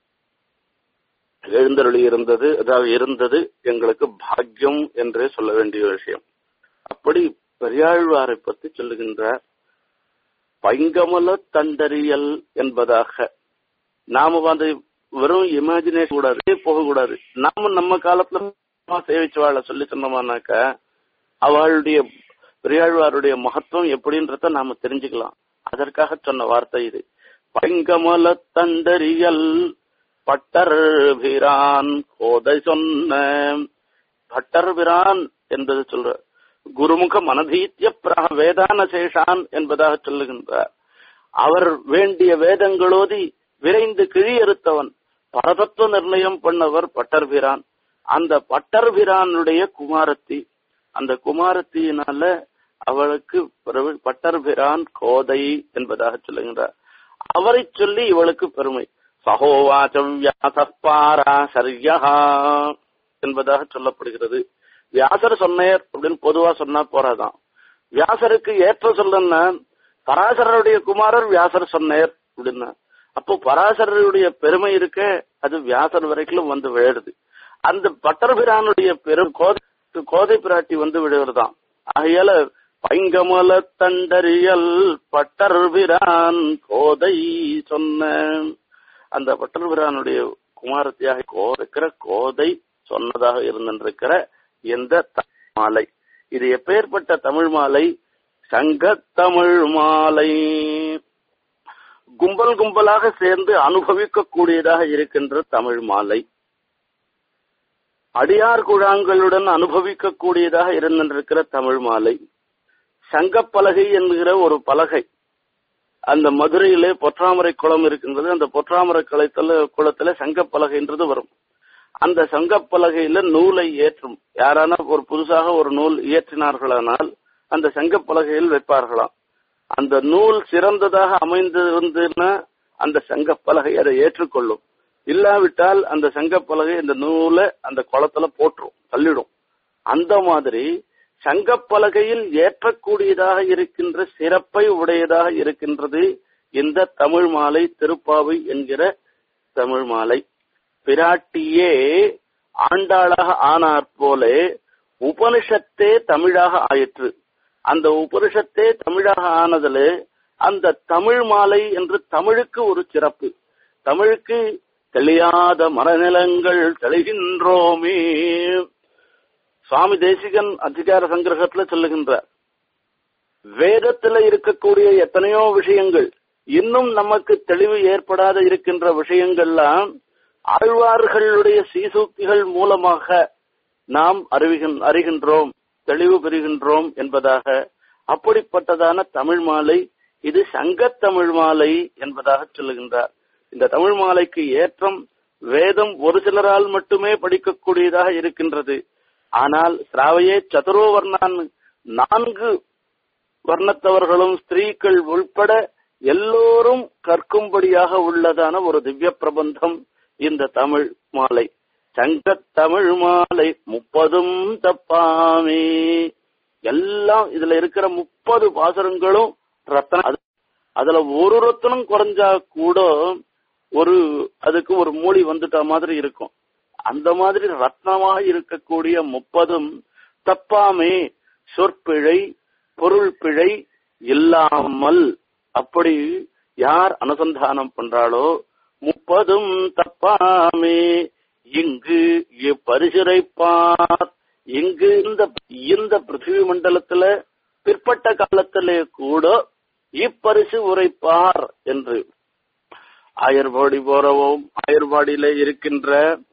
எழுந்தருளி இருந்தது அதாவது இருந்தது எங்களுக்கு பாக்கியம் என்றே சொல்ல வேண்டிய விஷயம் அப்படி பெரியாழ்வாரை பற்றி சொல்லுகின்றார் பைங்கமல தண்டறியல் என்பதாக நாம வந்து வெறும் இமேஜினேஷன் கூடாது போகக்கூடாது நாம நம்ம காலத்துல சேவிச்சவாள சொல்லி சொன்னோமானாக்க அவளுடைய பெரியாழ்வாருடைய மகத்துவம் எப்படின்றத நாம தெரிஞ்சுக்கலாம் அதற்காக சொன்ன வார்த்தை இது பைங்கமல தண்டறியல் பட்டர் பிரான் கோதை சொன்ன பட்டர் பிரான் என்பது சொல்ற குருமுக மனதீத்திய பிரக வேதான சேஷான் என்பதாக சொல்லுகின்றார் அவர் வேண்டிய வேதங்களோதி விரைந்து கிழியறுத்தவன் பரதத்துவ நிர்ணயம் பண்ணவர் பட்டர்பிரான் அந்த பட்டர்பிரானுடைய குமாரத்தி அந்த குமாரத்தியினால அவளுக்கு பட்டர்பிரான் கோதை என்பதாக சொல்லுகின்றார் அவரை சொல்லி இவளுக்கு பெருமை சகோவாச்சம் வியாசப்பாரா சரியா என்பதாக சொல்லப்படுகிறது வியாசர் சொன்னேர் அப்படின்னு பொதுவா சொன்னா போறாதான் வியாசருக்கு ஏற்ற சொல்லன்னா பராசரருடைய குமாரர் வியாசர் சொன்னேர் அப்படின்னா அப்போ பராசரருடைய பெருமை இருக்க அது வியாசர் வரைக்கும் வந்து விழுது அந்த பட்டர்பிரானுடைய பெரும் கோதை கோதை பிராட்டி வந்து விழுகிறதாம் ஆகையால பைங்கமல தண்டறியல் பட்டர்பிரான் கோதை சொன்ன அந்த பட்டர்பிரானுடைய குமாரத்தியாக இருக்கிற கோதை சொன்னதாக இருந்திருக்கிற இந்த மாலை இது எப்பேற்பட்ட தமிழ் மாலை சங்க தமிழ் மாலை கும்பல் கும்பலாக சேர்ந்து அனுபவிக்க கூடியதாக இருக்கின்ற தமிழ் மாலை அடியார் குழாங்களுடன் அனுபவிக்க கூடியதாக இருந்திருக்கிற தமிழ் மாலை சங்கப்பலகை என்கிற ஒரு பலகை அந்த மதுரையிலே பொற்றாமரை குளம் இருக்கின்றது அந்த பொற்றாமரை குளத்துல குளத்துல சங்கப்பலகைன்றது வரும் அந்த சங்கப்பலகையில நூலை ஏற்றும் யாரான ஒரு புதுசாக ஒரு நூல் இயற்றினார்களானால் அந்த சங்கப்பலகையில் வைப்பார்களாம் அந்த நூல் சிறந்ததாக அமைந்திருந்துன்னா அந்த சங்கப்பலகை அதை ஏற்றுக்கொள்ளும் இல்லாவிட்டால் அந்த சங்கப்பலகை இந்த நூலை அந்த குளத்துல போட்டுரும் தள்ளிடும் அந்த மாதிரி சங்கப்பலகையில் ஏற்றக்கூடியதாக இருக்கின்ற சிறப்பை உடையதாக இருக்கின்றது இந்த தமிழ் மாலை திருப்பாவை என்கிற தமிழ் மாலை பிராட்டியே ஆண்டாளாக ஆனாற் போல உபனிஷத்தே தமிழாக ஆயிற்று அந்த உபனிஷத்தே தமிழாக ஆனதுல அந்த தமிழ் மாலை என்று தமிழுக்கு ஒரு சிறப்பு தமிழுக்கு தெளியாத மரநிலங்கள் தெளிகின்றோமே சுவாமி தேசிகன் அதிகார சங்கிரகத்துல சொல்லுகின்றார் வேதத்துல இருக்கக்கூடிய எத்தனையோ விஷயங்கள் இன்னும் நமக்கு தெளிவு ஏற்படாத இருக்கின்ற விஷயங்கள்லாம் ஆழ்வார்களுடைய சீசூக்திகள் மூலமாக நாம் அறிவிகின் அறிகின்றோம் தெளிவு பெறுகின்றோம் என்பதாக அப்படிப்பட்டதான தமிழ் மாலை இது சங்கத் தமிழ் மாலை என்பதாக சொல்லுகின்றார் இந்த தமிழ் மாலைக்கு ஏற்றம் வேதம் ஒரு சிலரால் மட்டுமே படிக்கக்கூடியதாக இருக்கின்றது ஆனால் சிராவையே சதுரோ வர்ணான் நான்கு வர்ணத்தவர்களும் ஸ்திரீகள் உள்பட எல்லோரும் கற்கும்படியாக உள்ளதான ஒரு திவ்ய பிரபந்தம் இந்த தமிழ் மாலை சங்கத் தமிழ் மாலை முப்பதும் தப்பாமே எல்லாம் இதுல இருக்கிற முப்பது பாசுரங்களும் ரத்தன அதுல ஒரு ரத்தனம் குறைஞ்சா கூட ஒரு அதுக்கு ஒரு மூடி வந்துட்ட மாதிரி இருக்கும் அந்த மாதிரி ரத்னமாக இருக்கக்கூடிய முப்பதும் தப்பாமே சொற்பிழை பொருள் பிழை இல்லாமல் அப்படி யார் அனுசந்தானம் பண்றாளோ முப்பதும் தப்பாமே இங்கு பரிசுரைப்பார் இங்கு இந்த இந்த பிருத்திவி மண்டலத்துல பிற்பட்ட காலத்திலே கூட இப்பரிசு உரைப்பார் என்று ஆயர்பாடி போறவும் ஆயர்பாடியில இருக்கின்ற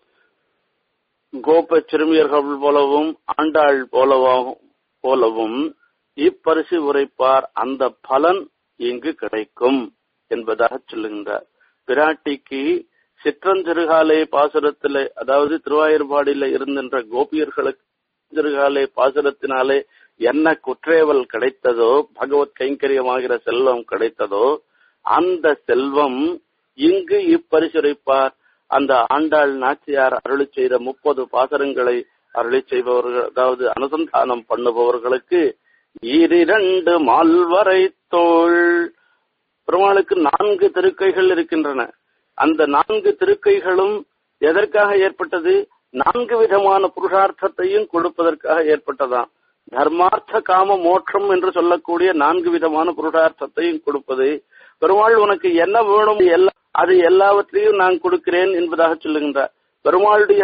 கோப சிறுமியர்கள் போலவும் ஆண்டாள் போலவும் போலவும் இப்பரிசு உரைப்பார் அந்த பலன் இங்கு கிடைக்கும் என்பதாக சொல்லுகின்றார் பிராட்டிக்கு சிற்றஞ்சிறுகாலை பாசுரத்திலே அதாவது திருவாயூர்பாடியில இருக்கின்ற கோபியர்களுக்கு சிறுகாலை பாசுரத்தினாலே என்ன குற்றேவல் கிடைத்ததோ பகவத் கைங்கரியமாகிற செல்வம் கிடைத்ததோ அந்த செல்வம் இங்கு இப்பரிசுரைப்பார் அந்த ஆண்டாள் நாச்சியார் அருளி செய்த முப்பது பாசரங்களை அருளி செய்பவர்கள் அதாவது அனுசந்தானம் பண்ணுபவர்களுக்கு ஈரிரண்டு மால்வரை தோள் பெருமாளுக்கு நான்கு திருக்கைகள் இருக்கின்றன அந்த நான்கு திருக்கைகளும் எதற்காக ஏற்பட்டது நான்கு விதமான புருஷார்த்தத்தையும் கொடுப்பதற்காக ஏற்பட்டதாம் தர்மார்த்த காம மோட்சம் என்று சொல்லக்கூடிய நான்கு விதமான புருஷார்த்தத்தையும் கொடுப்பது பெருமாள் உனக்கு என்ன வேணும் எல்லா அது எல்லாவற்றையும் நான் கொடுக்கிறேன் என்பதாக சொல்லுகின்றார் பெருமாளுடைய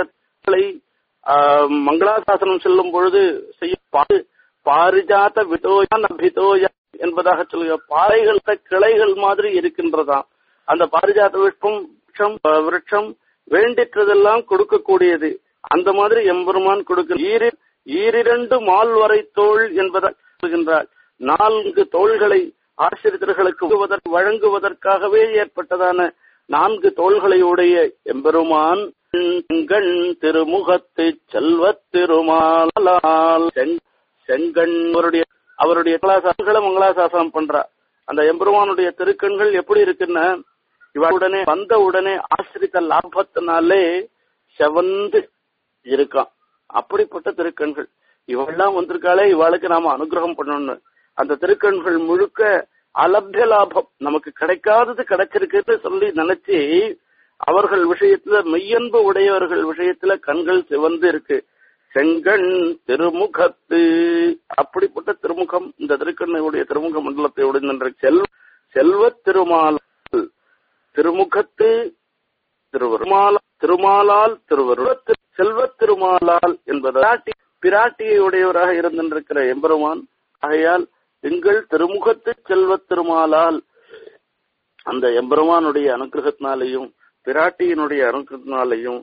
மங்களாசாசனம் செல்லும் பொழுது செய்ய பாரிஜாத விதோயான் அபிதோயா என்பதாக சொல்லுங்க பாறைகள் கிளைகள் மாதிரி இருக்கின்றதாம் அந்த பாரிஜாத விஷ்பம் விருட்சம் வேண்டிற்றதெல்லாம் கொடுக்கக்கூடியது அந்த மாதிரி எம்பெருமான் கொடுக்க ஈரி ஈரிரண்டு மால் வரை தோல் என்பதாக சொல்கின்றார் நான்கு தோள்களை ஆசிரியர்களுக்கு வழங்குவதற்காகவே ஏற்பட்டதான நான்கு தோள்களை உடைய எம்பெருமான் செங்கண் திருமுகத்து செல்வ திருமாலால் செங்கண் அவருடைய அவருடைய கலாசாசங்களை மங்களாசாசனம் பண்றா அந்த எம்பெருமானுடைய திருக்கண்கள் எப்படி இருக்குன்னா இவளுடனே வந்த உடனே ஆசிரித்த லாபத்தினாலே செவந்து இருக்கான் அப்படிப்பட்ட திருக்கண்கள் இவெல்லாம் வந்திருக்காளே இவளுக்கு நாம அனுகிரகம் பண்ணணும் அந்த திருக்கண்கள் முழுக்க அலபிய லாபம் நமக்கு கிடைக்காதது கிடைச்சிருக்குன்னு சொல்லி நினைச்சு அவர்கள் விஷயத்துல மெய்யன்பு உடையவர்கள் விஷயத்துல கண்கள் சிவந்து இருக்கு செங்கண் திருமுகத்து அப்படிப்பட்ட திருமுகம் இந்த திருக்கண்ணையுடைய திருமுக மண்டலத்தை உடைந்த செல் செல்வ திருமால் திருமுகத்து திருவருமாலா திருமாலால் திருவருளத்து செல்வ திருமாலால் என்பது பிராட்டியை உடையவராக இருந்திருக்கிற எம்பெருமான் ஆகையால் எங்கள் திருமுகத்து செல்வ திருமாலால் அந்த எம்பெருமானுடைய அனுகிரகத்தினாலையும் பிராட்டியினுடைய அனுகிரகத்தினாலையும்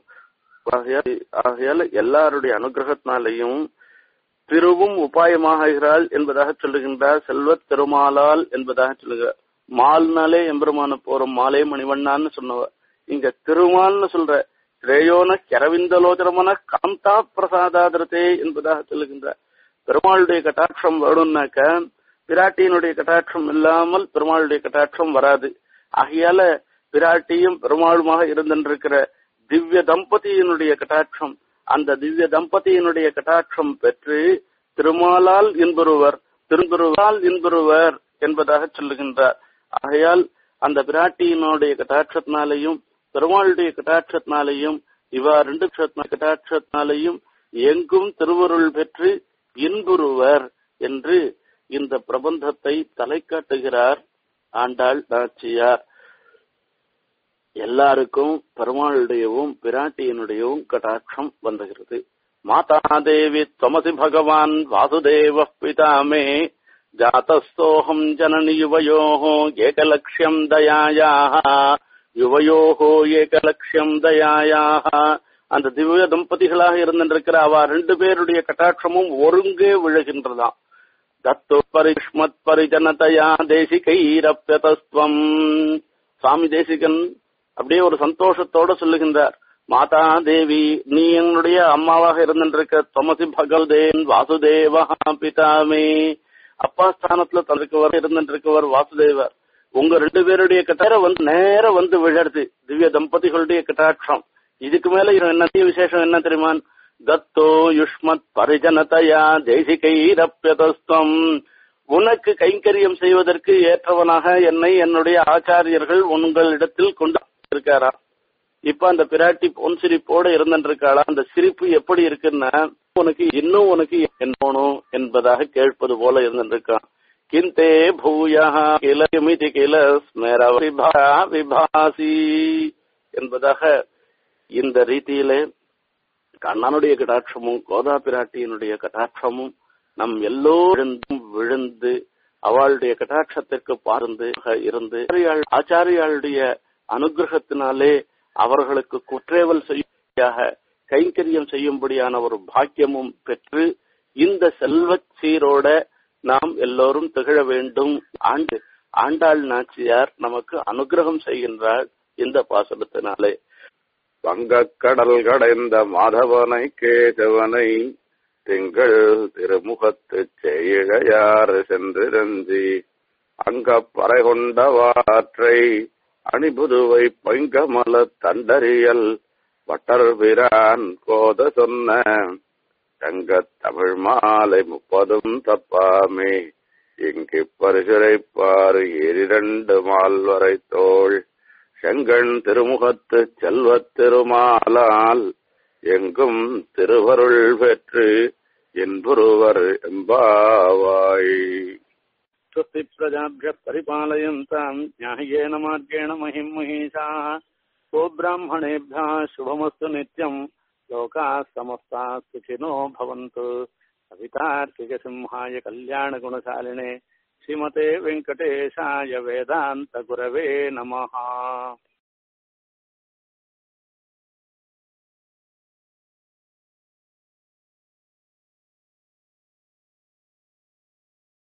ஆகையால் எல்லாருடைய அனுகிரகத்தினாலையும் திருவும் உபாயமாகிறாள் என்பதாக சொல்லுகின்றார் செல்வ திருமாலால் என்பதாக சொல்லுக மால்னாலே எம்பெருமான போறோம் மாலே மணிவண்ணான்னு சொன்னவ இங்க திருமால்னு சொல்ற ஸ்ரேயோன கரவிந்தலோதரமன காந்தா பிரசாதாதிரதே என்பதாக சொல்லுகின்றார் பெருமாளுடைய கட்டாட்சம் வேணும்னாக்க பிராட்டியினுடைய கட்டாட்சம் இல்லாமல் பெருமாளுடைய கட்டாட்சம் வராது ஆகையால பிராட்டியும் பெருமாளுமாக இருந்திருக்கிற திவ்ய தம்பதியினுடைய கட்டாட்சம் அந்த திவ்ய தம்பதியினுடைய கட்டாட்சம் பெற்று திருமாலால் என்பருவர் திரும்பெருவால் என்பருவர் என்பதாக சொல்லுகின்றார் ஆகையால் அந்த பிராட்டியினுடைய கட்டாட்சத்தினாலையும் பெருமாளுடைய கட்டாட்சத்தினாலையும் இவா ரெண்டு கட்டாட்சத்தினாலையும் எங்கும் திருவருள் பெற்று இன்புறுவர் என்று இந்த பிரபந்தத்தை தலை காட்டுகிறார் ஆண்டாள் நாச்சியார் எல்லாருக்கும் பெருமாளுடையவும் பிராட்டியினுடையவும் கட்டாட்சம் வந்துகிறது மாதா தேவி துவமசி பகவான் வாசுதேவ பிதாமே ஜாத்தஸ்தோகம் ஜனனி யுவயோः ஏகலக்ஷ்யம் தயாயாः யுவயோः ஏகலக்ஷ்யம் தயாயாः அந்த திவ்ய தம்பதிகளாக இருந்திருக்கிற அவ ரெண்டு பேருடைய கட்டாட்சமும் ஒருங்கே விழுகின்றதாம் தத்தோ பரிஷ்மத் பரிஜனதயா தேசிகைரப்யதஸ்துவம் சுவாமி தேசிகன் அப்படியே ஒரு சந்தோஷத்தோட சொல்லுகின்றார் மாதா தேவி நீ என்னுடைய அம்மாவாக இருந்திருக்க தொமசி பகவதேன் வாசுதேவா பிதாமே அப்பா ஸ்தானத்துல தனக்கு இருந்திருக்கவர் வாசுதேவர் உங்க ரெண்டு பேருடைய கட்டார வந்து நேர வந்து விழருது திவ்ய தம்பதிகளுடைய கட்டாட்சம் இதுக்கு மேல என்ன விசேஷம் என்ன தெரியுமா தத்தோ யுஷ்மத் பரிஜனதயா தேசிகைரப்யதஸ்தம் உனக்கு கைங்கரியம் செய்வதற்கு ஏற்றவனாக என்னை என்னுடைய ஆச்சாரியர்கள் உங்களிடத்தில் கொண்டு இருக்காரா இப்ப அந்த பிராட்டி பொன் சிரிப்போட இருந்திருக்காளா அந்த சிரிப்பு எப்படி இருக்குன்னா உனக்கு இன்னும் உனக்கு என்னணும் என்பதாக கேட்பது போல இருந்திருக்கான் கிந்தே பூயா கிளமிதி கில ஸ்மர விபாசி என்பதாக இந்த ரீதியிலே கண்ணனுடைய கடாட்சமும் கோதா பிராட்டியினுடைய கடாட்சமும் நம் எல்லோரும் விழுந்து அவளுடைய கட்டாட்சத்திற்கு பார்ந்து இருந்து ஆச்சாரியாளுடைய அனுகிரகத்தினாலே அவர்களுக்கு குற்றேவல் செய்யாக கைங்கரியம் செய்யும்படியான ஒரு பாக்கியமும் பெற்று இந்த செல்வ சீரோட நாம் எல்லோரும் திகழ வேண்டும் ஆண்டு ஆண்டாள் நாச்சியார் நமக்கு அனுகிரகம் செய்கின்றாள் இந்த பாசனத்தினாலே வங்கக்கடல் கடைந்த மாதவனை கேசவனை திங்கள் திருமுகத்து செய்கையாறு சென்றிருந்தி அங்கப்பறை கொண்டவாற்றை அணிபுதுவை பைங்கமல தண்டறியல் வட்டர் பிரான் கோத சொன்ன தங்கத் தமிழ் மாலை முப்பதும் தப்பாமே இங்கு பரிசுரைப்பாறு இரண்டு மால்வரை தோள் செங்கண் திருமுகத்து செல்வத் திருமாலால் எங்கும் திருவருள் பெற்று என்புருவர் எம்பாவாய் स्वस्ति प्रजाभ्यः परिपालयन्ताम् न्याय्येन मार्गेण महिम् महिषाः गोब्राह्मणेभ्यः शुभमस्तु नित्यम् लोकाः समस्ताः सुखिनो भवन्तु कवितार्किकसिंहाय कल्याणगुणशालिने श्रीमते वेङ्कटेशाय वेदान्तगुरवे नमः